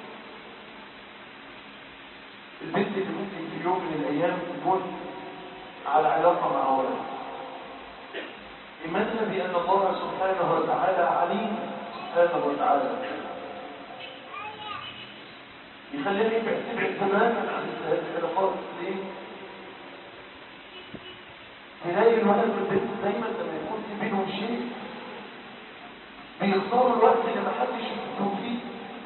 البنت اللي ممكن في يوم من الأيام تكون على علاقة مع ولد إيماننا بأن الله سبحانه وتعالى عليم سبحانه وتعالى يخليك تبعد تماما عن العلاقات ليه؟ تلاقي الولد والبنت دايما لما يكون في بينهم شيء بيختاروا الوقت اللي ما حدش يشوفهم فيه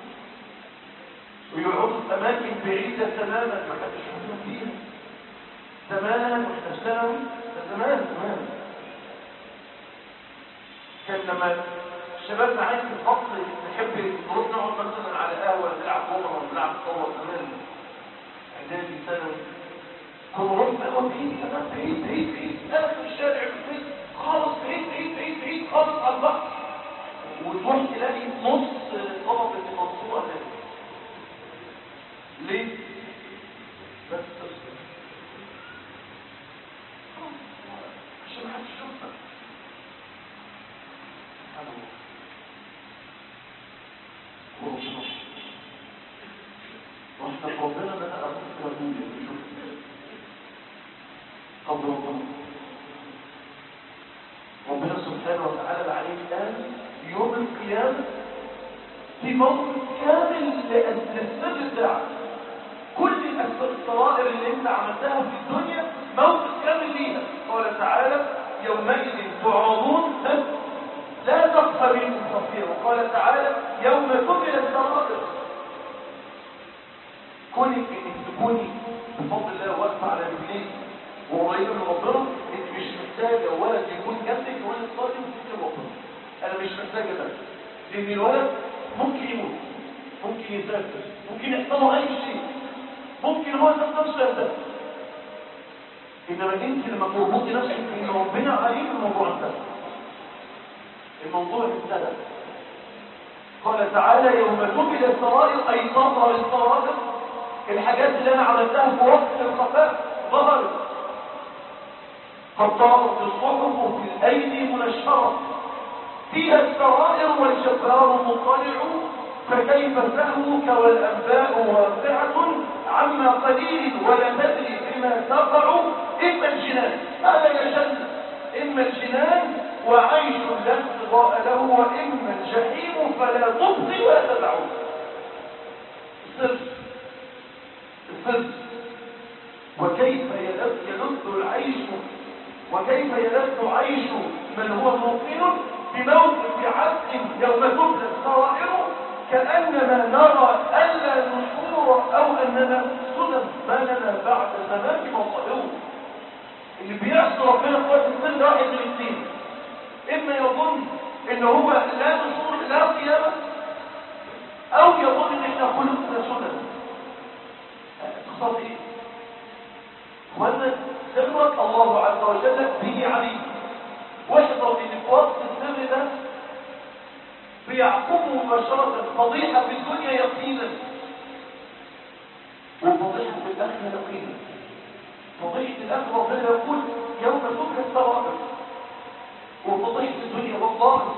ويقعدوا في اماكن بعيده تماما ما حدش يشوفهم فيها زمان واحنا في ثانوي زمان زمان كان لما الشباب معايا في الفصل نحب نروح نقعد مثلا على قهوه نلعب كوره ولا نلعب كوره زمان اعدادي ثانوي كنا نروح نقعد بعيد كمان بعيد بعيد بعيد اخر الشارع بعيد خالص بعيد بعيد بعيد بعيد خالص على البحر وتروح تلاقي نص طلبة المنصورة هناك ليه؟ بس عشان ما حدش يشوفك سبحان الله وربنا واحنا ربنا بقى أبوك ربنا يشوف قبل ربنا ربنا سبحانه وتعالى عليه الآن يوم القيامة في موقف كامل للسر بتاعك كل الصرائر اللي انت عملتها في الدنيا موقف كامل ليها قال تعالى يومئذ تعرضون لا تخفى منكم خفيه وقال تعالى يوم تبل السرائر كونك انك تكوني بفضل الله واقفه على رجليك وقريبه من ربنا انت مش محتاجه ولد يكون جنبك ولد صادق وتكتب ربنا انا مش محتاجه ده لان الولد ممكن يموت ممكن يسافر ممكن يحصل له اي شيء ممكن هو ذات نفسه يهتم انما انت لما تربطي نفسك ان ربنا عليم الموضوع انتهى الموضوع انتهى قال تعالى يوم تبل السرائر اي تظهر السرائر الحاجات اللي انا عملتها في وقت الخفاء ظهرت قد ظهرت الصحف في الايدي منشره فيها السرائر والجبار مطلع فكيف سهوك والأنباء واقعة عما قليل ولا تدري بما تقع إما الجنان هذا يجن إما الجنان وعيش لا انقضاء له وإما الجحيم فلا تبقي ولا تدعو السر السر وكيف يلذ العيش وكيف يلذ عيش من هو موقن بموقف عبد يوم تبلى السرائر كأننا نرى ألا نشور أو أننا صدم ما لنا بعد زمان مصائر اللي بيعصي ربنا في وقت السن واحد من الاثنين إما يظن إن هو لا نشور لا قيامة أو يظن إن إحنا خلقنا سدى تخطط إيه؟ وأن سرك الله عز وجل به عليه واحضر ان في وقت السر ده بيعقبه مباشرة فضيحة في الدنيا يقينا وفضيحة في الآخرة يقينا فضيحة الآخرة ربنا يقول يوم تبقى السرائر وفضيحة الدنيا والله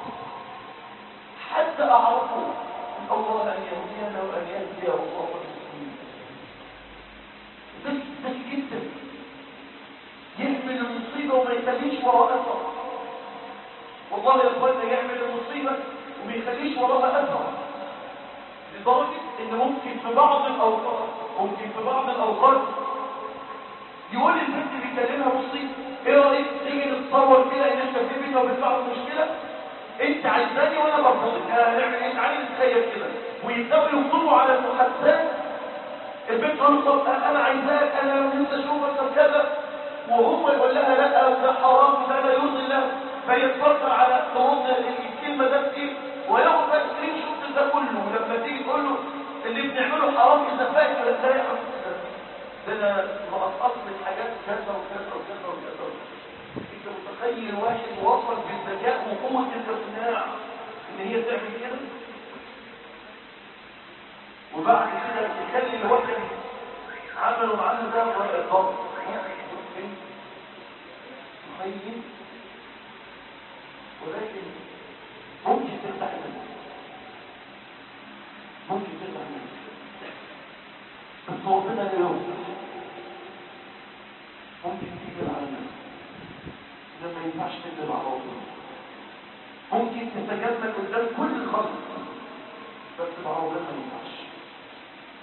حتى أعرفه الله أن يهدينا وأن يهدي الله المسلمين ذكي ذكي جدا يحمل المصيبة وما يخليش وراء أثر والله يا اخوانا يعمل المصيبة وما يخليش وراء أثر لدرجة ان ممكن في بعض الأوقات ممكن في بعض الأوقات يقول البنت بيكلمها مصيبة ايه رأيك تيجي نتصور كده ان احنا في بينا وبين بعض مشكلة انت عايزاني وانا برفضك هنعمل ايه تعالي نتخيل كده ويبداوا يخطبوا على المحادثات البنت تقول طب انا عايزاك انا نفسي اشوفك كذا وهو يقول لها لا وده حرام وده لا يرضي الله فيتفكر على ترد الكلمه ده كتير وياخد بقى سكرين شوت ده كله ولما تيجي تقول له اللي بنعمله حرام اذا فايت ولا لا يا حبيبي ده انا مقصقص من حاجات كذا وكذا وكذا وكذا انت متخيل واحد وصل بالذكاء وقوه الاقناع ان هي تعمل كده وبعد كده تخلي الواحد عملوا معانا ده الضبط مخيم ولكن ممكن تفتح منه ممكن تفتح منه بس ربنا لا يوصل ممكن تكذب على الناس ده ما ينفعش تكذب على ربنا ممكن تتجمل قدام كل الخلق بس مع ربنا ما ينفعش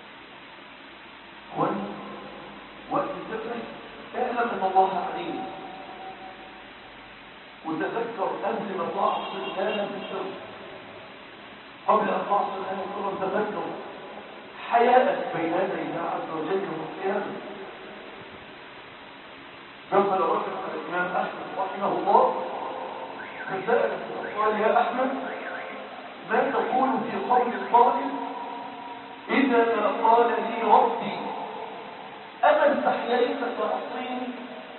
انتبه اعلم ان الله عليم وتذكر قبل ما تعصي الآن في السر قبل أن تعصي الآن في السر تذكر حياءك بين يدي الله عز وجل يوم القيامة دخل رجل الإمام أحمد رحمه الله فسأل قال يا أحمد ما تقول في قول القائل إذا قال لي ربي أما استحييت فأعطيني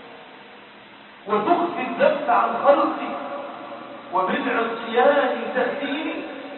وتخفي الذنب عن خلقي وبالعصيان تأتيني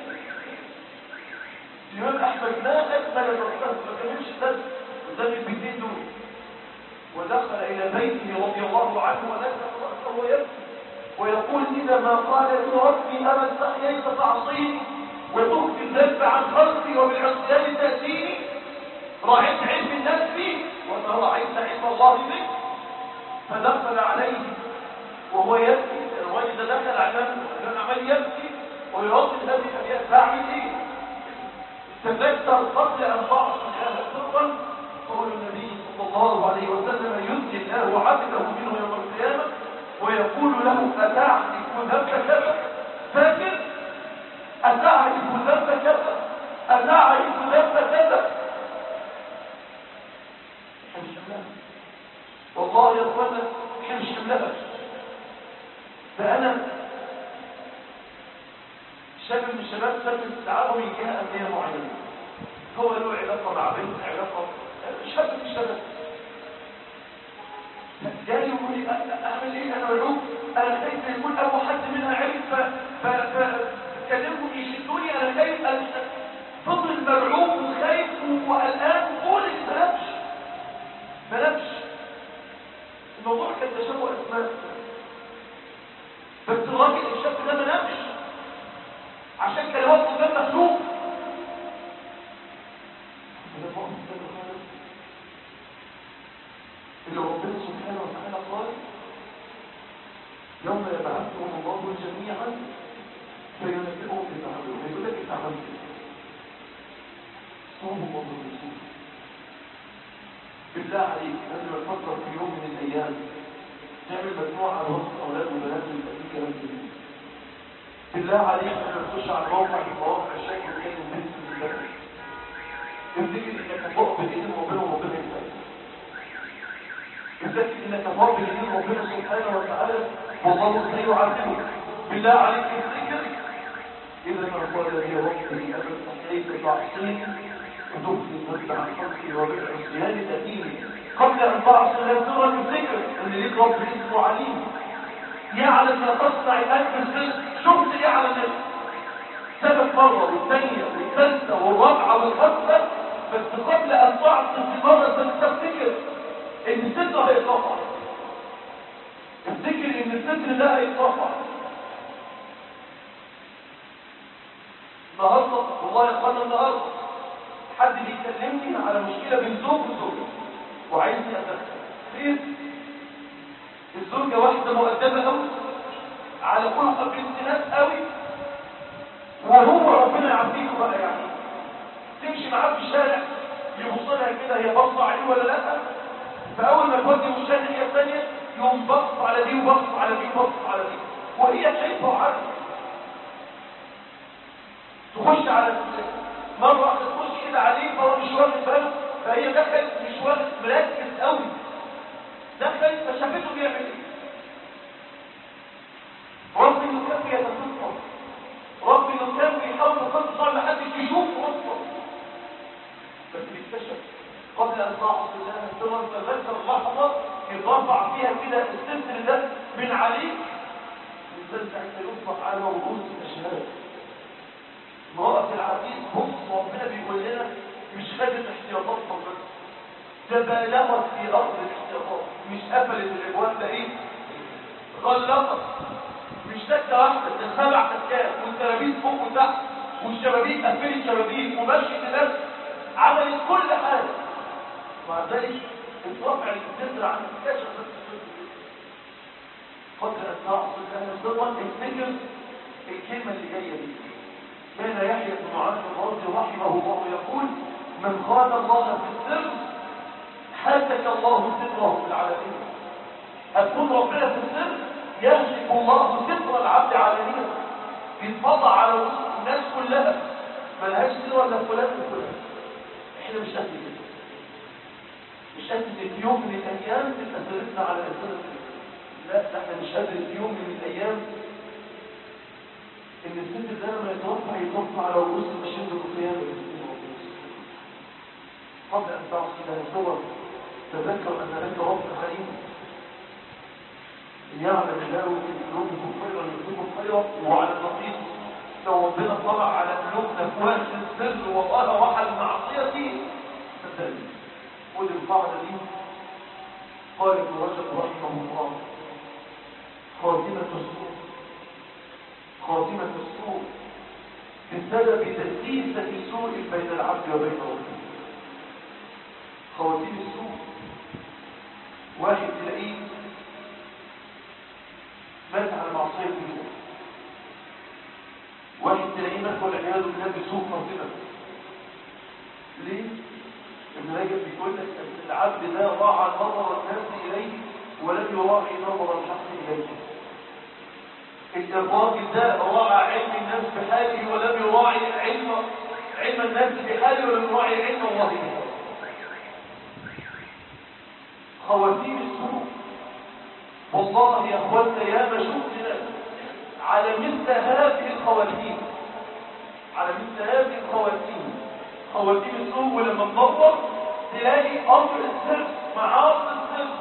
الإمام أحمد ما أكمل الرحمن ما كانش بس قدام البيتين دول ودخل إلى بيته رضي الله عنه ونزل رأسه ويبكي ويقول إذا ما قال لي ربي أما استحييت فأعصيني وتخفي الذنب عن خلقي وبالعصيان تأتيني رأيت علم الناس فيه وأنا رأيت علم الله بك فدخل عليه وهو يبكي الرجل دخل على كان عمال يبكي ويرد النبي أبيات بعمل إيه تذكر قبل أن تعصي هذا سرا قول النبي صلى الله عليه وسلم ينجي الله عبده منه يوم القيامة ويقول له أتعرف ذنب كذا فاكر أتعرف ذنب كذا أتعرف ذنب كذا والله يا اخوانا احنا مش حملها فانا شاب من الشباب سافر استعاره من جهه امنيه معينه هو له علاقه مع بنت علاقه شاب من الشباب جاي يقول لي اعمل ايه انا ملعوب انا خايف يكون ابو حد منها عرف ف فكلمهم يشدوني انا خايف فضل مرعوب وخايف وقلقان وقول ما نامش ما نامش الموضوع كان تشابه اسماء بس الراجل الشاب ده ما نامش عشان كان وقته ده مخلوق اللي ربنا سبحانه وتعالى قال يوم يبعثهم الله جميعا فينبئهم بما عملوا يقول لك انت عملت صوم الله الرسول بالله عليك قبل ما تفكر في يوم من الايام تعمل مجموعه على وسط اولاد وبنات اللي في كلام جديد بالله عليك قبل ما تخش على موقع من مواقع الشكل وكان بنت بالله افتكر انك فوق بالايد ربنا وربنا يسعدك افتكر انك فوق بالايد ربنا سبحانه وتعالى والله سيعذبك بالله عليك افتكر اذا ما قال لي ربي ابدا صحيح تعصيني وتخفي الضد عن خلقي وبالعصيان تأتيني قبل أن تعصي لا ترى الذكر أن ليك رب اسمه عليم يعلم ما تصنع الآن في السر شفت ايه على الناس سبب مرة والثانية والثالثة والرابعة والخامسة بس قبل أن تعصي في مرة تفتكر إن الستر هيترفع افتكر إن الستر ده هيترفع النهارده والله يا اخوانا النهارده حد بيكلمني على مشكله بين زوج وزوجه وعايزني اتدخل خير الزوجه واحده مؤدبه قوي على خلق بنت ناس قوي وهو ربنا يعافيكم بقى يعني تمشي معاه في الشارع يبص لها كده هي باصه عليه ولا لا فاول ما تودي وشها الناحيه الثانيه يقوم بص على دي وبص على دي وبص على دي وهي شايفه وعارفه تخش على مرة واحدة تخش كده عليه فهو مش واخد باله فهي دخلت مش واخد مركز قوي دخلت فشافته بيعمل ايه رب انه كان بيتفطر رب انه كان بيحاول يفطر محدش يشوف اصلا بس بيكتشف قبل ان تعصي الله سرا تذكر لحظه يرفع فيها كده السلسل ده من عليك الانسان ساعتها يصبح على رؤوس الاشهاد مواقف العزيز بص ربنا بيقول لنا مش خدت احتياطاتها بس ده بالغت في ارض الاحتياطات مش قفلت الابواب ده ايه غلقت مش سكه واحده ده سبع سكات والترابيز فوق وتحت والشبابيك قفلت شبابيك ومشيت الناس عملت كل حاجه مع ذلك الرفع اللي بتنزل عن الكشف قدر ان تعصي الله سرا افتكر الكلمه اللي جايه دي كان يحيى بن معاذ الرضي رحمه الله يقول من خان الله في السر حاتك الله ستر ستره في العالمين هتكون ربنا في السر يهشك الله ستر العبد عالميا يتفضع على رؤوس الناس كلها ملهاش سر ولا فلان وفلان احنا مش قد كده مش قد في يوم من الايام تبقى سيرتنا على السنه لا ده احنا مش قادر في يوم من الايام ان الست ده لما يتوفى يتوفى على رؤوس المشاهد القيامه قبل ان تعصي لها صور تذكر ان لك رب حليم ان يعلم الله في قلوبكم خيرا يؤتكم خيرا وعلى النقيض لو ربنا طلع على قلوبنا في وقت السر والله وحى المعصيه صدقني خد القاعده دي قال ابن رجب رحمه الله خاتمه السوء خاتمة السوء بسبب تأسيسة السوء بين العبد وبين ربه خواتيم السوء واحد تلاقيه مات على معصية الله واحد تلاقيه مات والعياذ بالله بسوء خاتمة ليه؟ ابن رجب بيقول لك ان العبد ده راعى نظر الناس اليه ولم يراعي نظر الحق اليه الراجل ده راعى علم الناس بحاله ولم يراعي علم علم الناس بحاله ولم يراعي علم الله بحاله خواتيم السوء والله يا اخوانا يا ما شفنا على مثل هذه الخواتيم على مثل هذه الخواتيم خواتيم السوء ولما تدور تلاقي امر السر معاصي السر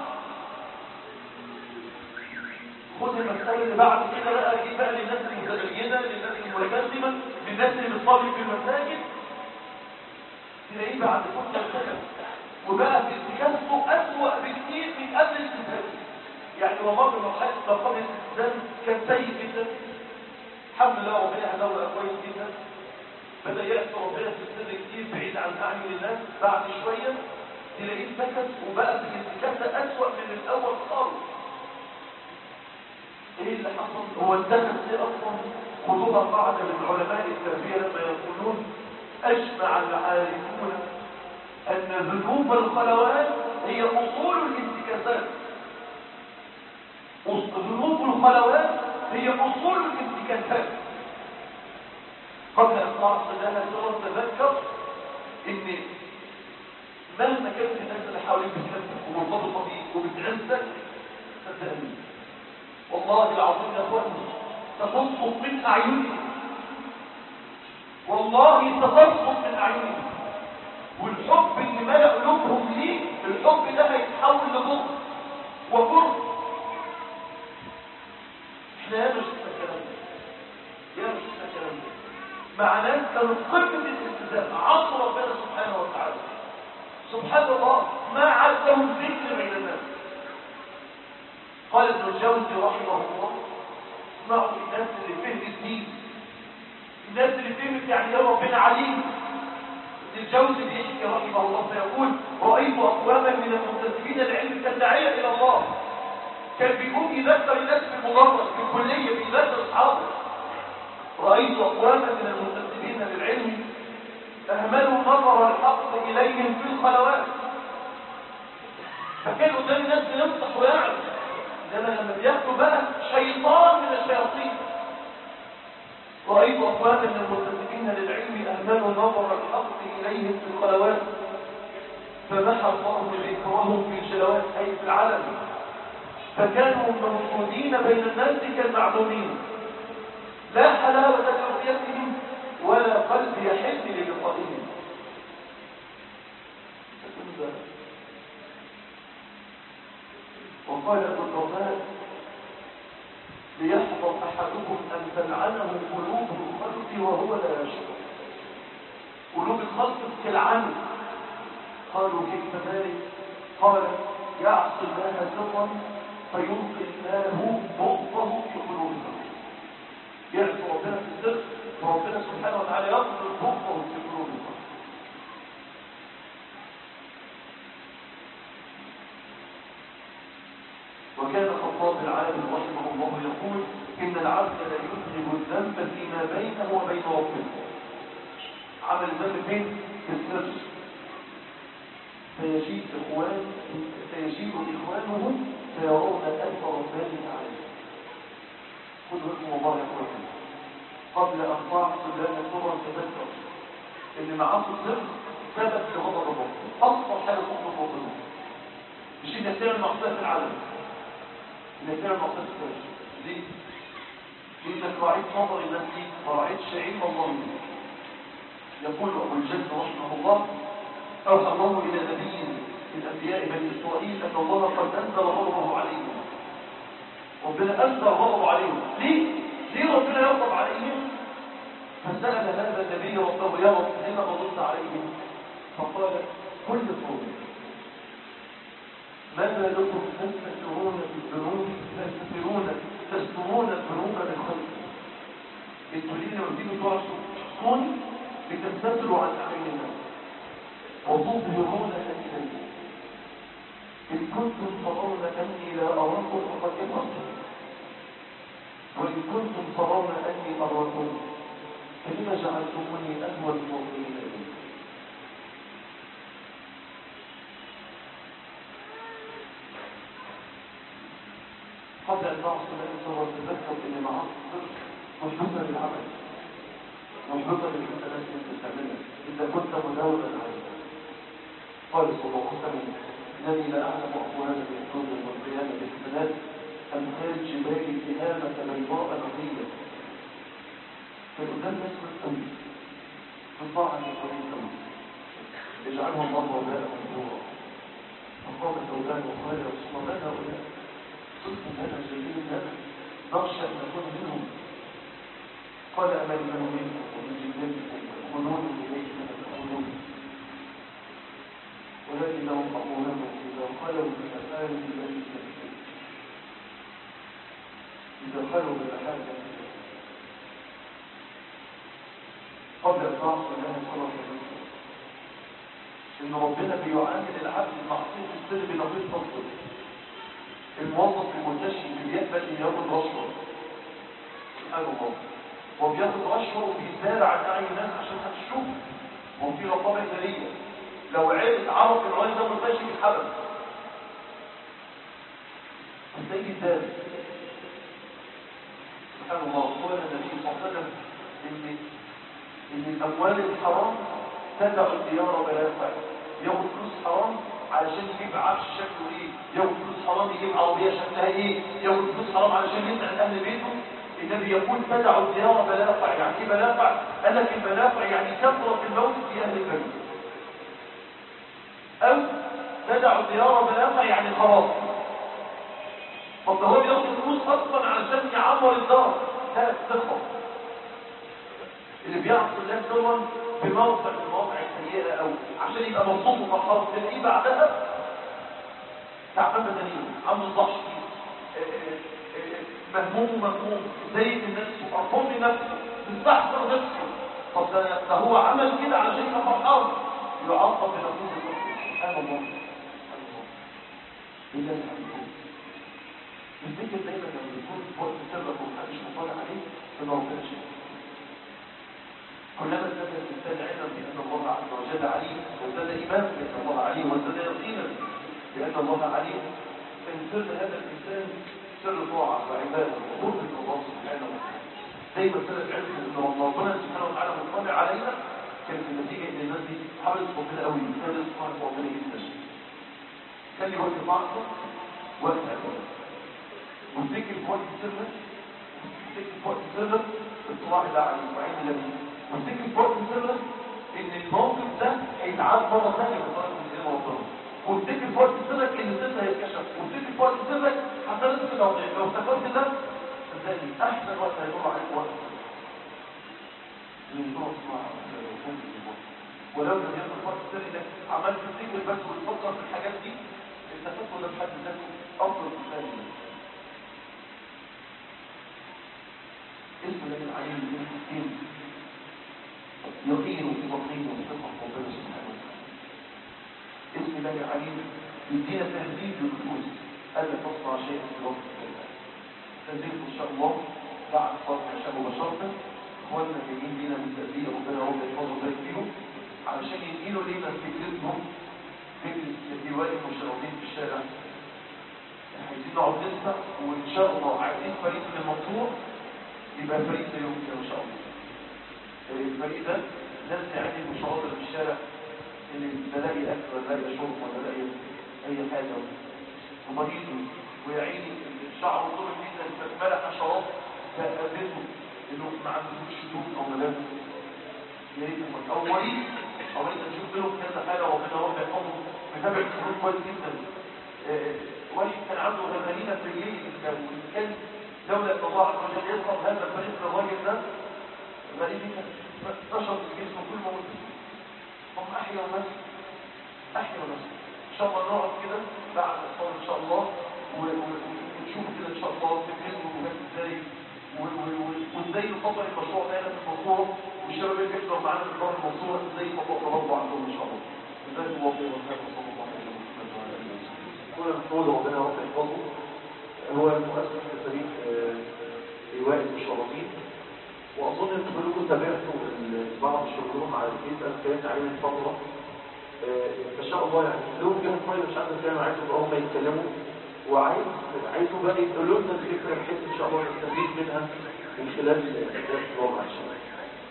خد المسألة اللي بعد كده بقى دي بقى للناس المتدينة للناس الملتزمة للناس اللي بتصلي في المساجد تلاقيه بعد فترة سنة وبقى في اتجاهه أسوأ بكثير من قبل الالتزام يعني والله في مرحلة ما قبل الالتزام كان سيء جدا الحمد لله ربنا هداه بقى كويس جدا بدأ يأتي ربنا في السر كتير بعيد عن أعين الناس بعد شوية تلاقيه سكت وبقى في الاتجاه ده أسوأ من الأول خالص ايه اللي حصل هو الدخل دي اصلا خطوبة قاعدة من علماء التربية لما يقولون اجمع العارفون ان ذنوب الخلوات هي اصول الانتكاسات ذنوب الخلوات هي اصول الانتكاسات قبل ان تعصي لها سوى تذكر ان مهما كانت الناس اللي حواليك بتحبك ومرتبطه بيك وبتعزك صدقني والله العظيم يا اخواني تتصف من اعينهم والله تتصف من اعينهم والحب اللي ملأ قلوبهم ليه الحب ده هيتحول لبغض وكره احنا يا مش الكلام ده يا مش الكلام ده مع ناس كانوا في قمه الالتزام عصوا ربنا سبحانه وتعالى سبحان الله ما عدهم ذكر بين الناس قال ابن الجوزي رحمه الله اسمعوا الناس اللي فهمت الدين الناس اللي فهمت يعني يا ربنا عليم ابن الجوزي بيحكي رحمه الله فيقول رايت اقواما من المنتسبين العلم كالداعيه الى الله كان بيقوم يذكر الناس في المدرس في الكليه بيذكر اصحابه رايت اقواما من المنتسبين للعلم اهملوا نظر الحق اليهم في الخلوات فكان قدام الناس بينصح ويعلم انما لما بياخدوا بقى شيطان من الشياطين رأيت أخوانا من المنتسبين للعلم أهملوا نظر الحق إليهم في الخلوات فمحى الله ذكرهم في الجلوات أي في العالم فكانوا موجودين بين الناس كالمعدومين لا حلاوة لرؤيتهم ولا قلب يحل للقائهم وقال ابو الدرداء ليحفظ احدكم ان تلعنه قلوب الخلق وهو لا يشعر قلوب الخلق تلعنه قالوا كيف ذلك قال يعصي الله سرا فيلقي الله بغضه في قلوب الخلق يعصي ربنا في السر فربنا سبحانه وتعالى يقبل بغضه في قلوب الخلق وكان خطاب العالم رحمه الله يقول إن العبد لا يذنب الذنب فيما بينه وبين ربه عمل الذنب فين؟ في السر فيجيء إخوان فيجيء إخوانه سيرون أثر ذلك عليه خذوا اسم الله يا إخواني قبل أن تعصي لنا صورا تذكر إن معاصي الصدق سبب لغضب الله أكثر حاجة تغضب ربنا مش إنك تعمل معصية في العالم إنك تعمل معصية في الفرج ليه؟ لأنك راعيت نظر نفسي وراعيت علم الله يقول أبو الجد رحمه الله أوحى الله إلى نبي من أنبياء بني إسرائيل أن الله قد أنزل غضبه عليهم ربنا أنزل غضبه عليهم ليه؟ ليه ربنا يغضب عليهم؟ فسأل هذا النبي ربه يا رب لما غضبت عليهم؟ فقال كل قوم ماذا لكم تستكثرون في الذنوب تستكثرون تسترون الذنوب بالخير انتوا ليه لما تيجوا تعصون لتستتروا عن اعين الناس وتظهرون اليه ان كنتم ترون اني لا اراكم فقد كفرت وان كنتم ترون اني اراكم فلما جعلتموني اهوى المؤمنين اليه قبل أن نعصي النبي صلى الله عليه وسلم تذكر إن معاصي محبطة للعمل محبطة للحسنات اللي أنت بتعملها إذا كنت مداوما عليها قال صلى الله عليه وسلم إنني لا أعلم أقوالا يكون يوم القيامة بالحسنات أمثال جبال التهامة بيضاء نقية فالقدام يسمع قوي في طاعة القريب قوي يجعلها الله وباء منظورا فقال ثوبان وقال يا رسول الله ماذا هؤلاء صدق هذا جيد هذا نخشى أن نكون منهم قال أمل من منكم ومن جبلتكم يأخذون إليك ما تأخذون ولكن لهم أقولهم إذا خلوا بمحال بني كثير إذا خلوا بمحال قبل أن تعصي الله صلى الله عليه وسلم إن ربنا بيعامل العبد المعصية في السر بنقيض فضله الموظف المنتشي اللي بيقبل ان ياخد رشوه سبحان الله هو بياخد رشوه وبيزال عن اعين الناس عشان هتشوف هو في رقابه اداريه لو عرف عرف ان الراجل ده منتشي بيتحبس هتلاقيه بيزال سبحان الله قال النبي صلى الله عليه وسلم ان ان الاموال الحرام تدع الديار ولا يفعل ياخد فلوس حرام علشان يجيب عفش شكله ايه ياخد فلوس حرام يجيب عربيه شكلها ايه ياخد فلوس حرام علشان يسعد اهل بيته النبي يقول تدع الديار بلافع يعني ايه بلافع قال لك البلافع يعني كثره الموت في اهل البيت او تدع الديار بلافع يعني خلاص طب ده هو بياخد فلوس اصلا علشان يعمر الدار لا تخلص اللي بيعصي الله دول بموقع من المواقع السيئة أو عشان يبقى مبسوط وفخر تلاقيه بعدها تعبان بدنيا عنده ضعف مهموم ومهموم زي الناس وقرفان لنفسه مستحضر نفسه طب ده ده هو عمل كده علشان يبقى فرحان يعاقب بنفسه سبحان الله سبحان الله بالله الحمد نفتكر دايما لما بيكون في وقت سبب ومحدش مطلع عليه ان ربنا شايف كلما ازداد الانسان علما بان الله عز وجل عليم وازداد ايمانا بان الله عليم وازداد يقينا بان الله عليم فان سر هذا الانسان سر طاعه وعباده وقرب من الله سبحانه وتعالى دايما سر العلم ان ربنا سبحانه وتعالى مطلع علينا كانت النتيجه ان الناس دي حفظت ربنا قوي وكانت سبحانه ربنا جدا كان لي وقت معصيه وقت عباده وافتكر في وقت سرك وافتكر في وقت سرك اطلاع الله عليك وعين الله وافتكر في وقت سرك ان الموقف ده هيتعاد مره ثانيه بطريقه من غير ربنا وافتكر في وقت سرك ان السر هيتكشف وافتكر في وقت سرك حصلت في الوضع لو افتكرت ده صدقني احسن وقت هيمر عليك وقت من نوع اسمها ولو لم يكن وقت سر انك عمال تفتكر بس وتفكر في الحاجات دي التفكر ده بحد ذاته افضل في الثانيه اسم الله العليم الحكيم يقين في بطنه وثقة ربنا سبحانه وتعالى اسم الله العليم يدينا تهديد للنفوس ألا تصنع شيئا في وقت الله تنزيل إن شاء الله بعد صلاة العشاء مباشرة إخواننا جايين لينا من تأثير ربنا رب يحفظه ويبارك فيهم علشان ينقلوا لينا فكرتهم فكرة الديوان المشردين في الشارع نقعد نسمع وان شاء الله عايزين فريق من المنصور يبقى فريق زيهم كده ان شاء الله الفريق ده ناس يعني مشاطر في الشارع اللي لا لاقي اكل ولا لاقي شرب ولا لاقي اي حاجه ومريض ويعيني الشعر طول الجسم استكمال حشرات فقابلته انه ما عندوش شدود او ملابس يا ريت او مريض او انت تشوف له كذا حاجه وربنا رب يحفظه متابع الحدود كويس جدا وليد كان عنده غرغرينه في الليل كان دولة الله عز وجل يصرف هذا الفريق للراجل ده غريب نشط الجسم كل موت هم احيا ونفس احيا ونفس ان شاء الله نقعد كده بعد الصلاة ان شاء الله ونشوف كده ان شاء الله تفهموا الوجهات ازاي وازاي نطبق المشروع ده في المنصورة والشباب اللي بيحضروا معانا في دار المنصورة ازاي يطبقوا تربوا عندهم ان شاء الله جزاكم الله خير وخير وصلى الله عليه وسلم وعلى اله وصحبه كل محمود ربنا رب يحفظه هو المؤسس لفريق رواية المشرفين واظن انتم كلكم تابعتوا بعض الشغلهم على الفيس انا اتكلمت عليه من فتره ما شاء الله يعني لهم جهه كويس مش عارف اتكلم عايزهم ان هم يتكلموا وعايز عايزهم بقى يقولوا لنا الفكره بحيث ان شاء الله نستفيد منها من خلال درس الوضع ان شاء الله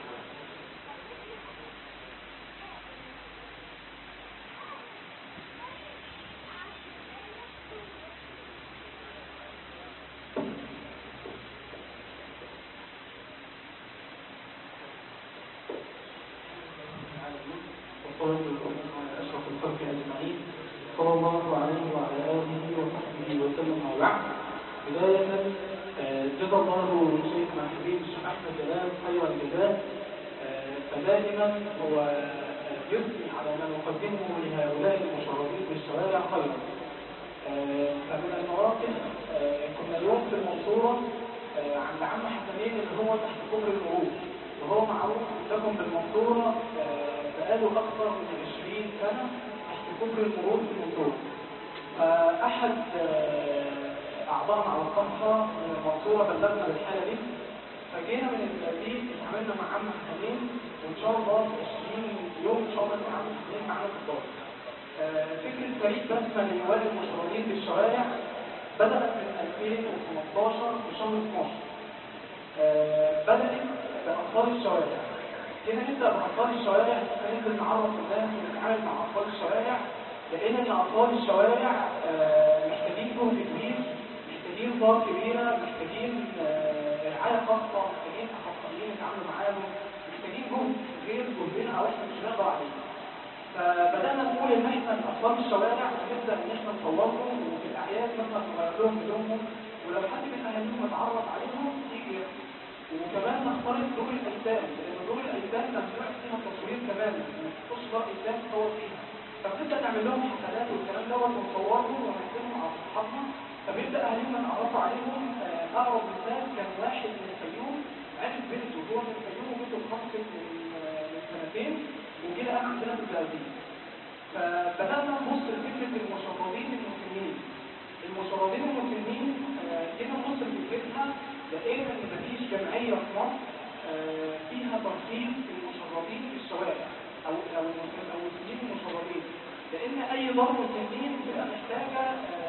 صلى الله عليه وعلى آله وصحبه وسلم وبعد بداية جزا الله شيخنا الحبيب الشيخ أحمد جلال خير الجزاء فدائما هو يثني على ما نقدمه لهؤلاء المشرفين بالشوارع خيرا فمن المواقف كنا اليوم في المنصورة عند عم حسنين اللي هو تحت كبر القروب وهو معروف لكم بالمنصورة بقاله أكثر من 20 سنة كبر المرور في المنصورة فأحد أعضائنا على الصفحة من المنصورة بلغنا بالحالة دي فجينا من التأديب اتعاملنا مع عم حسنين وإن شاء الله في 20 يوم إن شاء الله مع عم حسنين معانا في الدار فكرة فريق بسمة لنواد المشردين في الشوارع بدأت من 2015 في شهر 12 بدأت بأطفال الشوارع هنا نبدأ بأطفال الشوارع ننزل نعرف الناس ونتعامل مع أطفال الشوارع لقينا إن أطفال الشوارع محتاجين جهد كبير محتاجين دار كبيرة محتاجين رعاية خاصة محتاجين أخصائيين يتعاملوا معاهم محتاجين جهد غير جهدنا أو إحنا مش هنقدر عليه فبدأنا نقول إن إحنا أطفال الشوارع ونبدأ إن إحنا نصورهم وفي الأعياد مثلا نغير لهم هدومهم ولو حد من أهاليهم اتعرف عليهم يجي وكمان نختلط دور الايتام لان دور الايتام ممنوع فيها التصوير تماما ما تخش دار ايتام تصور فيها فبنبدا نعمل لهم حفلات والكلام دوت ونصورهم ونكتبهم على صفحاتنا فبيبدا اهالينا نعرفوا عليهم اقرب مثال كان واحد من الفيوم عرف بنته هو من الفيوم وبنته اتخطفت من من سنتين وجه لقاها عندنا في الزقازيق فبدانا نبص لفكره المشردين المسلمين المشردين المسلمين جينا نبص لفكرتها لقينا ان مفيش جمعيه في مصر فيها ترخيص للمشردين في الشوارع او او المسلمين المشردين لان اي دار مسلمين بتبقى محتاجه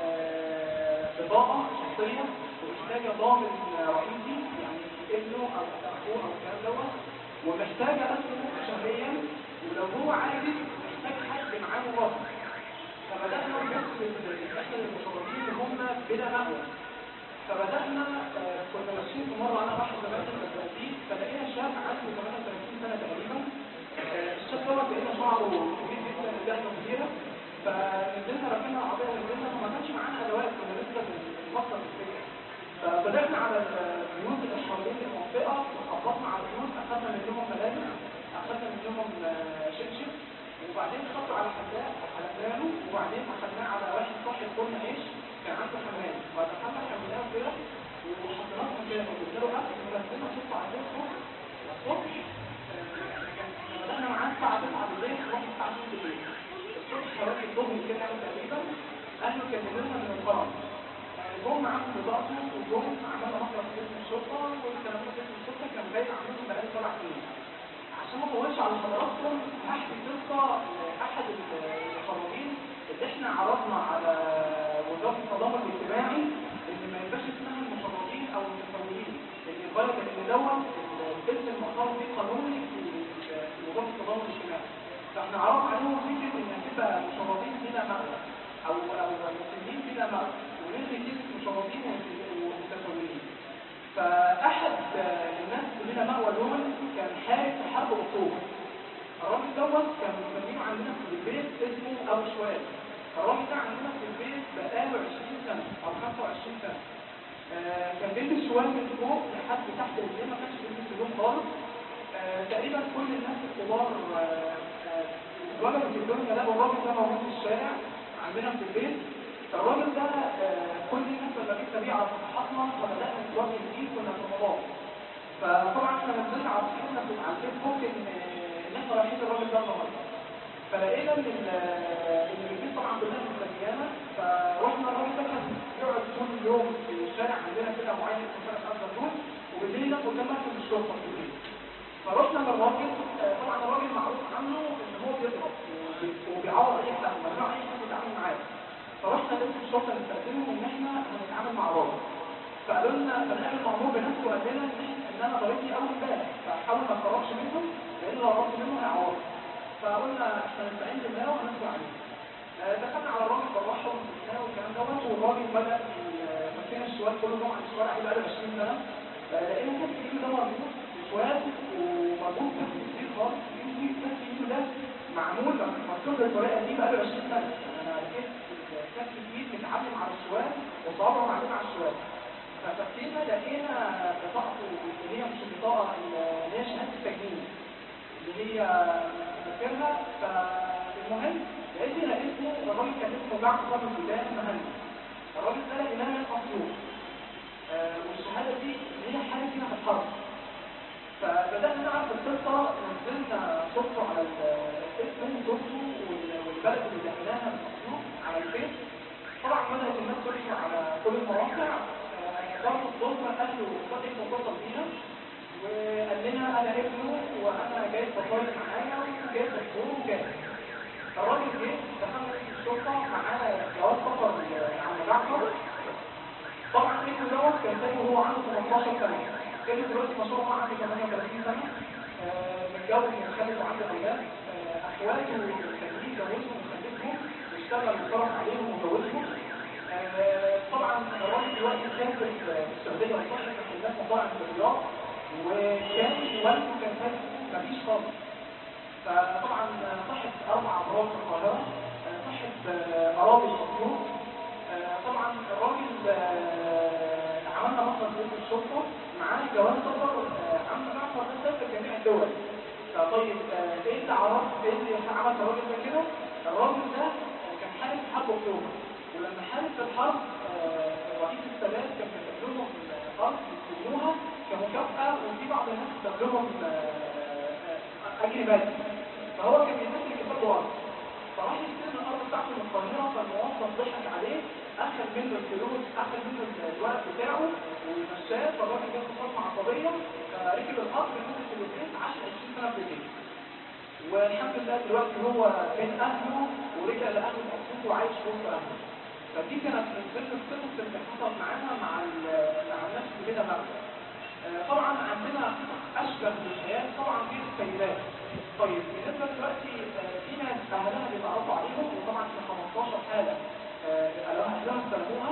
بطاقه شخصيه ومحتاجه ضامن رئيسي يعني ابنه او اخوه او الكلام دوت ومحتاجه اسمه شهريا ولو هو عاجز محتاج حد معاه مرافق فبدانا نبص احنا المشردين اللي هم بلا مأوى فبدأنا كنا ماشيين في مرة أنا واحد زمايلي في التنسيق فلقينا شاب عنده 38 سنة تقريبا الشاب دوت لقينا شعره كبير جدا ودقنه كبيرة فنزلنا ركبنا العربية ونزلنا فما كانش معانا أدوات كنا لسه بنفكر في الفكرة فبدأنا على البيوت الأشهرين في المنطقة وخبطنا على البيوت أخذنا منهم ملابس أخذنا منهم شبشب وبعدين خدوا على حلاق حلقنا له وبعدين أخذناه على واحد صاحب فرن عيش كان عنده حمام ودخلنا حملناه كده وحطيناه في مكانه وقلت له اكل ونزلنا صوت عليه الصبح الصبح بدأنا معاه الساعة 9 بالليل لغاية الساعة 2 بالليل الصبح حوالي الظهر كده تقريبا اهله كلمونا من الفرن جم معاهم بطاقته وجم عملنا مخرج في اسم الشرطة والكلام ده في اسم الشرطة كان جاي عاملهم بقالي سبع سنين عشان ما اطولش على حضراتكم هحكي قصة لأحد المخرجين اللي احنا عرضنا على وزارة التضامن الاجتماعي دوت الاسم المعترف به قانوني في في وزاره التضامن الاجتماعي فاحنا عرض عليهم فكره ان هتبقى مشردين بلا مغرب او او مسلمين بلا مغرب ونلغي كلمه مشردين ومتسولين فاحد الناس اللي لنا مأوى دول كان حارب في حرب اكتوبر الراجل دوت كان مسمينه عندنا في البيت اسمه ابو شوال الراجل ده عندنا في البيت بقاله 20 سنه او 25 سنه آه كان بيلبس شوال من فوق لحد تحت رجليه ما كانش بيلبس هدوم خالص آه تقريبا كل الناس الكبار اتولدوا في الدنيا لقوا الراجل ده موجود في الشارع عندنا في البيت الراجل ده آه كل الناس لما جيت بيه على صفحاتنا فبدانا نتواجه فيه كنا في رمضان فطبعا احنا نزلنا على صفحتنا في على الفيسبوك ان ان احنا رايحين الراجل ده النهارده فلقينا ان ان البيت طبعا كلها مستنيانا فروحنا الراجل ده كان يقعد طول اليوم في الشارع عندنا كده معين في شارع خمسة دول وبالليل ينام قدام مركز الشرطه في البيت فرحنا للراجل طبعا الراجل معروف عنه ان هو بيضرب وبيعور اي حد ممنوع اي حد يتعامل معاه فرحنا لقيت الشرطه نستخدمهم ان احنا هنتعامل مع الراجل فقالوا لنا فنقابل المأمور بنفسه وقال لنا ان انا ضربتي اول امبارح فحاول ما اتخرجش منهم لان لو قربت منه هيعورني فقلنا احنا نستعين بالله وهنطلع عليه دخلنا على الراجل بالراحه والسكينه والكلام دوت والراجل بدا مكان الشوال كله طبعا الشوال عليه بقاله 20 سنه لقينا كان في ايده ده مربوط بشوال ومربوط بس كتير خالص في كان في ايده ده معمول مكتوب بالطريقه دي بقاله 20 سنه انا لقيت كف الايد متعلم على الشوال وصابعه معلم على الشوال ففكينا لقينا بطاقته اللي هي مش البطاقه اللي هي شهاده التجنيد اللي هي فاكرها فالمهم لقيت هنا اسمه الراجل كان اسمه جعفر بن سودان مهندس الراجل ده لقيناه من اسيوط آه والشهاده دي اللي هي حاجه فينا في الحرب فبدانا نعرف القصه نزلنا صورته على اسمه صورته والبلد اللي دخلناها من اسيوط على الفيس طبعا بدات الناس تنشر على كل المواقع ضرب الظلم اهله وصديق متصل بينا وقال لنا انا ابنه وانا جايب بطارق معايا وجايب دكتور وجاي الراجل جه دخلنا الشرطه معاه جواز سفر عم جعفر طبعا ابنه دوت كان تاني وهو عنده 18 سنه ابنه دلوقتي ما شاء الله عنده 38 سنه متجوز ومخلف وعنده اولاد اخواته الخليجيين جوزهم وخلفهم واشتغل وصرف عليهم وجوزهم طبعا الراجل دلوقتي سافر السعوديه وصاحب محلات مطاعم في الرياض وكان والده كان فاتح مفيش خالص فطبعا صاحب اربع ابراج في القاهره صاحب اراضي الاسيوط طبعا الراجل عملنا مصدر في الشرطه معاه جواز سفر عم جعفر ده سافر جميع الدول فطيب ايه اللي عرف ايه اللي عمل الراجل ده كده الراجل ده كان حارب في حرب اكتوبر ولما حارب في الحرب رئيس السادات كان كتب لهم ارض يسلموها كمكافأة وفي بعض الناس كتب لهم اجر مادي فهو كان بينزل كتاب له ارض فراح يستلم الارض بتاعته من القاهره فالموظف ضحك عليه اخذ منه الفلوس اخذ منه الورق بتاعه ومشاه فالراجل جاب صدمه عصبيه ركب القطر نزل في البيت عاش 20 سنه في البيت والحمد لله دلوقتي هو بين اهله ورجع لاهله مبسوط وعايش في وسط اهله فدي كانت من ضمن القصص اللي حصلت معانا مع مع الناس اللي كده مغزى طبعا عندنا اشبه بالحياه طبعا في السيدات طيب بالنسبه دلوقتي في ناس اهلها بيتعرضوا عليهم وطبعا في 15 حاله اهلها استلموها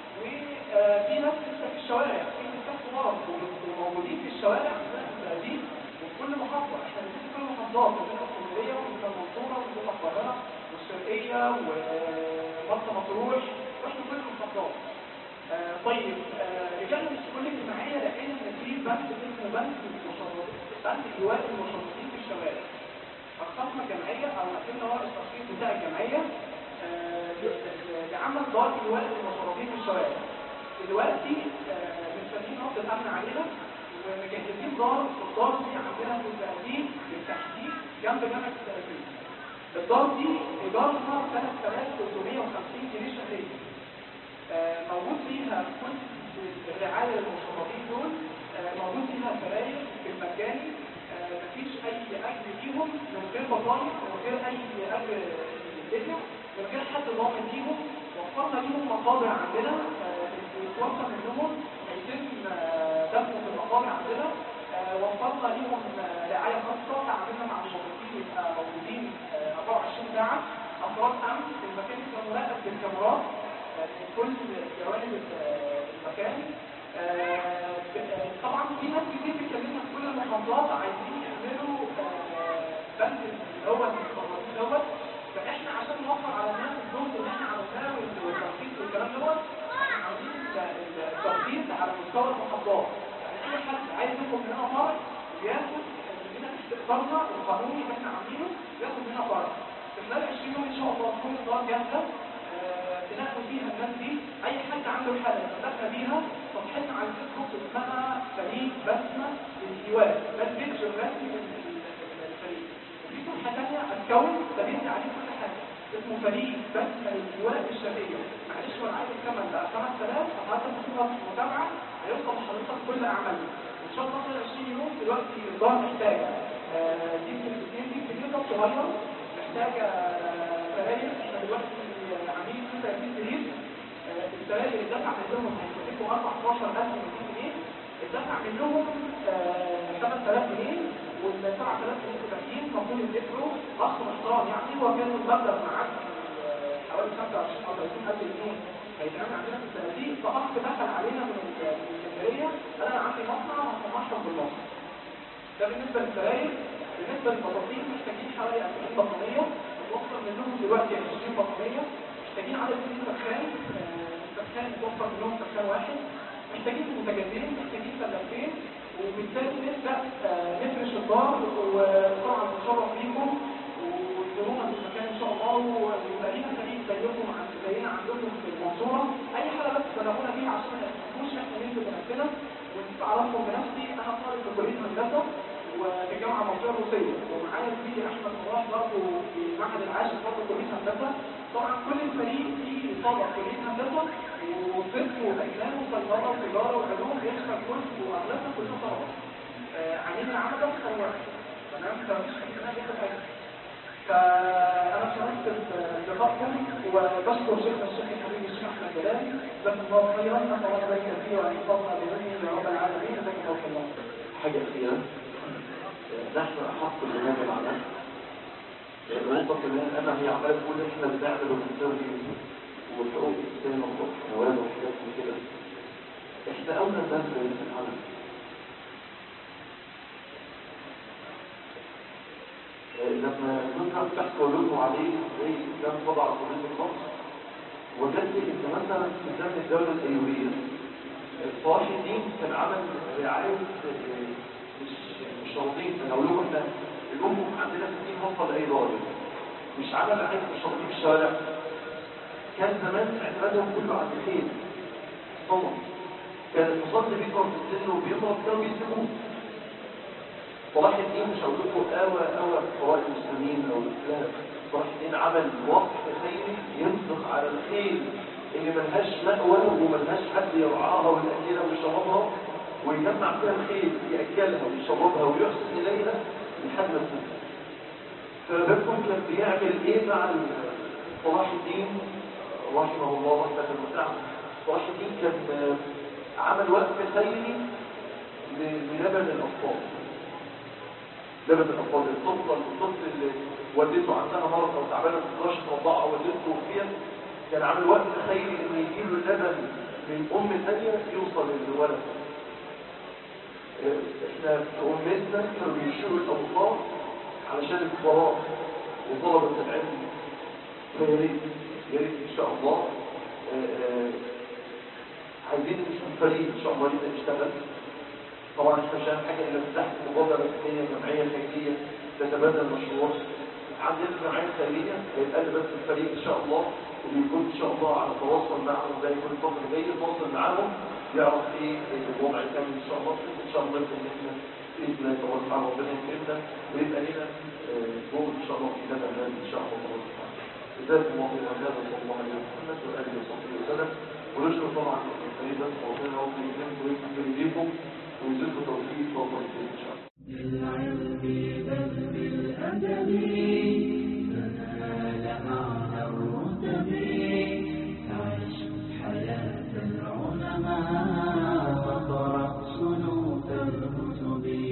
وفي ناس لسه في الشوارع في ناس مرض وموجودين في الشوارع عندنا في وفي كل محافظه احنا بنشوف كل المحافظات بنشوف اسكندريه وبنشوف المنصوره وبنشوف القاهره والشرقيه ومرسى مطروح واحنا كل المحافظات آه طيب آه رجال الشؤون الاجتماعيه لقينا ان في بنك اسمه بنك المشرطين بنك جوار المشرطين في الشوارع اقسمنا جمعيه او اكن هو التشخيص بتاع الجمعيه لعمل دار جوار المشرطين في الشوارع دلوقتي مستنيين رد الامن علينا ومجهزين دار الدار دي عندنا في التقديم بالتحديد جنب جامعه التلاتين الدار دي ايجارها 3350 جنيه شهريا موجود فيها كل الرعاية للمشرفين دول موجود فيها سراير بالمجاني مفيش أي أجر فيهم من غير بطايق ومن غير أي أجر يدفع من غير حد ضامن فيهم وفرنا ليهم مقابر عندنا يتوفى منهم هيتم دفنه في المقابر الطوارئ عندنا آه، وفرنا ليهم آه، رعايه خاصه تعاملنا مع الموظفين يبقى موجودين آه، 24 ساعه افراد امن المكان يبقى مراقب بالكاميرات آه، من كل جوانب ال- المكان آه، ب- آه، طبعا في ناس كتير بتكلمنا في كل المحافظات عايزين يعملوا آه، بند اللي هو المستخدمين دوت فاحنا عشان نوفر على الناس الجهد اللي احنا عملناه والترخيص والكلام دوت احنا عاملين ال- الترخيص على مستوى المحافظات يعني اي حد عايز ياخد مننا فرع بياخد مننا استقرارنا القانوني اللي احنا عاملينه ياخد مننا فرع في خلال 20 يوم ان شاء الله تكون الدار جاهزه آه، تنقل فيها الناس دي اي حد عنده حاله تدخل بيها صفحتنا على الفيسبوك اسمها فريق بسمه للايواء ده البيج الرسمي للفريق وفي صفحه ثانيه اكونت ده بيدي عليه كل حاجه اسمه فريق بسمه للايواء الشرقيه معلش هو عايز الثمن بقى 5000 فحضرتك بتبقى في متابعه هيوصل لحضرتك كل اعمالنا ان شاء الله خلال 20 يوم دلوقتي الدار محتاجه آه، دي في الاثنين دي في كده صغير محتاجه آه، سراير احنا دلوقتي عاملين 30 سرير آه، السراير اللي دفع منهم هيكلفوا 14200 جنيه الدفع منهم آه، 5000 جنيه وال 7000 جنيه باقيين المفروض يدفعوا اخ محترم يعني هو كان المبلغ معاك آه، حوالي 25 او 30000 جنيه هيتعمل عندنا في الصناديق فاخ دخل علينا من ال- من الاسكندريه قال انا عندي مصنع هصنعهم بالمصنع ده بالنسبه للسراير بالنسبه للبطاطين محتاجين حوالي 40 بطانيه متوفر منهم دلوقتي 20 بطانيه محتاجين عدد من سخان آه، سخان متوفر منهم سخان واحد محتاجين متجدين محتاجين ثلاجتين وبالتالي نبدا آه، نفرش الدار وطبعا نتشرف بيكم وتزورونا في المكان ان شاء الله ويبقى لينا فريق زيكم عن زينا عندكم في المنصوره اي حاجه بس بلغونا بيها عشان ما تنسوش احنا ننزل بنفسنا ونتعرفكم بنفسي انا طالب في كليه هندسه وفي الجامعه المصريه الروسيه ومعايا زميلي احمد صلاح برضه في معهد العاشر برضه كليه هندسه طبعا كل الفريق فيه طلبه كليه هندسه وطب واسنان وصيدله وتجاره وعلوم بيشمل كل واغلبنا كلنا طلبه آه، عاملين العمل ده في واحد تمام فمفيش حد هنا بياخد حاجه فانا شرفت بلقائكم وبشكر شيخنا الشيخ الحبيب الشيخ احمد جلال جزاكم الله خيرا نسال الله ذلك فيه وان يحفظنا بعلمه يا رب العالمين جزاكم الله خيرا حاجة أخيرة نحن أحق بهذا العمل النقطة كمان أنا هي عمالة تقول إحنا بنعمل وبنسوي وحقوق الإنسان وحقوق الحيوان وحاجات من كده إحنا أولى الناس بهذا العمل لما كنا فتحت ولدوا عليه زي كان وضع قضية الخمس وجدت إن مثلا في زمن الدولة الأيوبية صلاح الدين كان عمل رعاية آه، مش مش شرطين انا اقول لكم احنا الام عندنا في الدين وصل لاي درجه مش عمل رعاية الشرطين في الشوارع كان زمان اعتمادهم كله على الخيل طبعا كان المصلي بيكبر في السن وبيضرب كانوا بيسيبوه صلاح الدين مش هقول لكم قوى قوى فقراء المسلمين او الاسلام صلاح الدين عمل وقف خيري ينفق على الخيل اللي ملهاش مأوى وملهاش حد يرعاها ويأكلها ويشربها ويجمع فيها الخيل يأكلها ويشربها ويحسن إليها لحد ما تموت فبالكم كان بيعمل ايه مع صلاح الدين رحمه الله رحمة المتعة صلاح الدين كان آه، عمل وقف خيري ل- للبن الأطفال لبن الأطفال الطفل الطفل اللي والدته عندها مرض أو تعبانة ما تقدرش ترضعها والدته وفيها كان عامل وقت خيري إن يجيب له اللبن من أم ثانية يوصل للولد آه، احنا في أمتنا كانوا بيشيلوا الأوصاف علشان الفقراء وطلبة العلم فيا ريت يا ريت إن شاء الله آه، آه، عايزين نشوف فريق إن شاء الله لنا نشتغل طبعا احنا مش هنعمل حاجة إلا تحت مبادرة رسمية جمعية خيرية تتبادل المشروع عندنا الجمعية الخيرية هيبقى لي بس الفريق إن شاء الله وبيكون إن شاء الله على تواصل معهم زي كل فترة جاي يتواصل معاهم يعرف إيه الوضع الكامل إن شاء الله إن شاء الله نقدر إن إحنا بإذن الله تبارك وتعالى ربنا يكرمنا ويبقى لنا آه، دور إن شاء الله في هذا البلد إن شاء الله تبارك وتعالى جزاكم الله خيرا هذا صلى الله عليه وسلم وآله وصحبه وسلم ونشكر طبعا الفريق بس ربنا رب يكرمكم ويكرم بيكم ويزيدكم توفيق وبركة إن شاء الله بالعلم بل بالأدب تنال أعلى الرتب عش حياة العلماء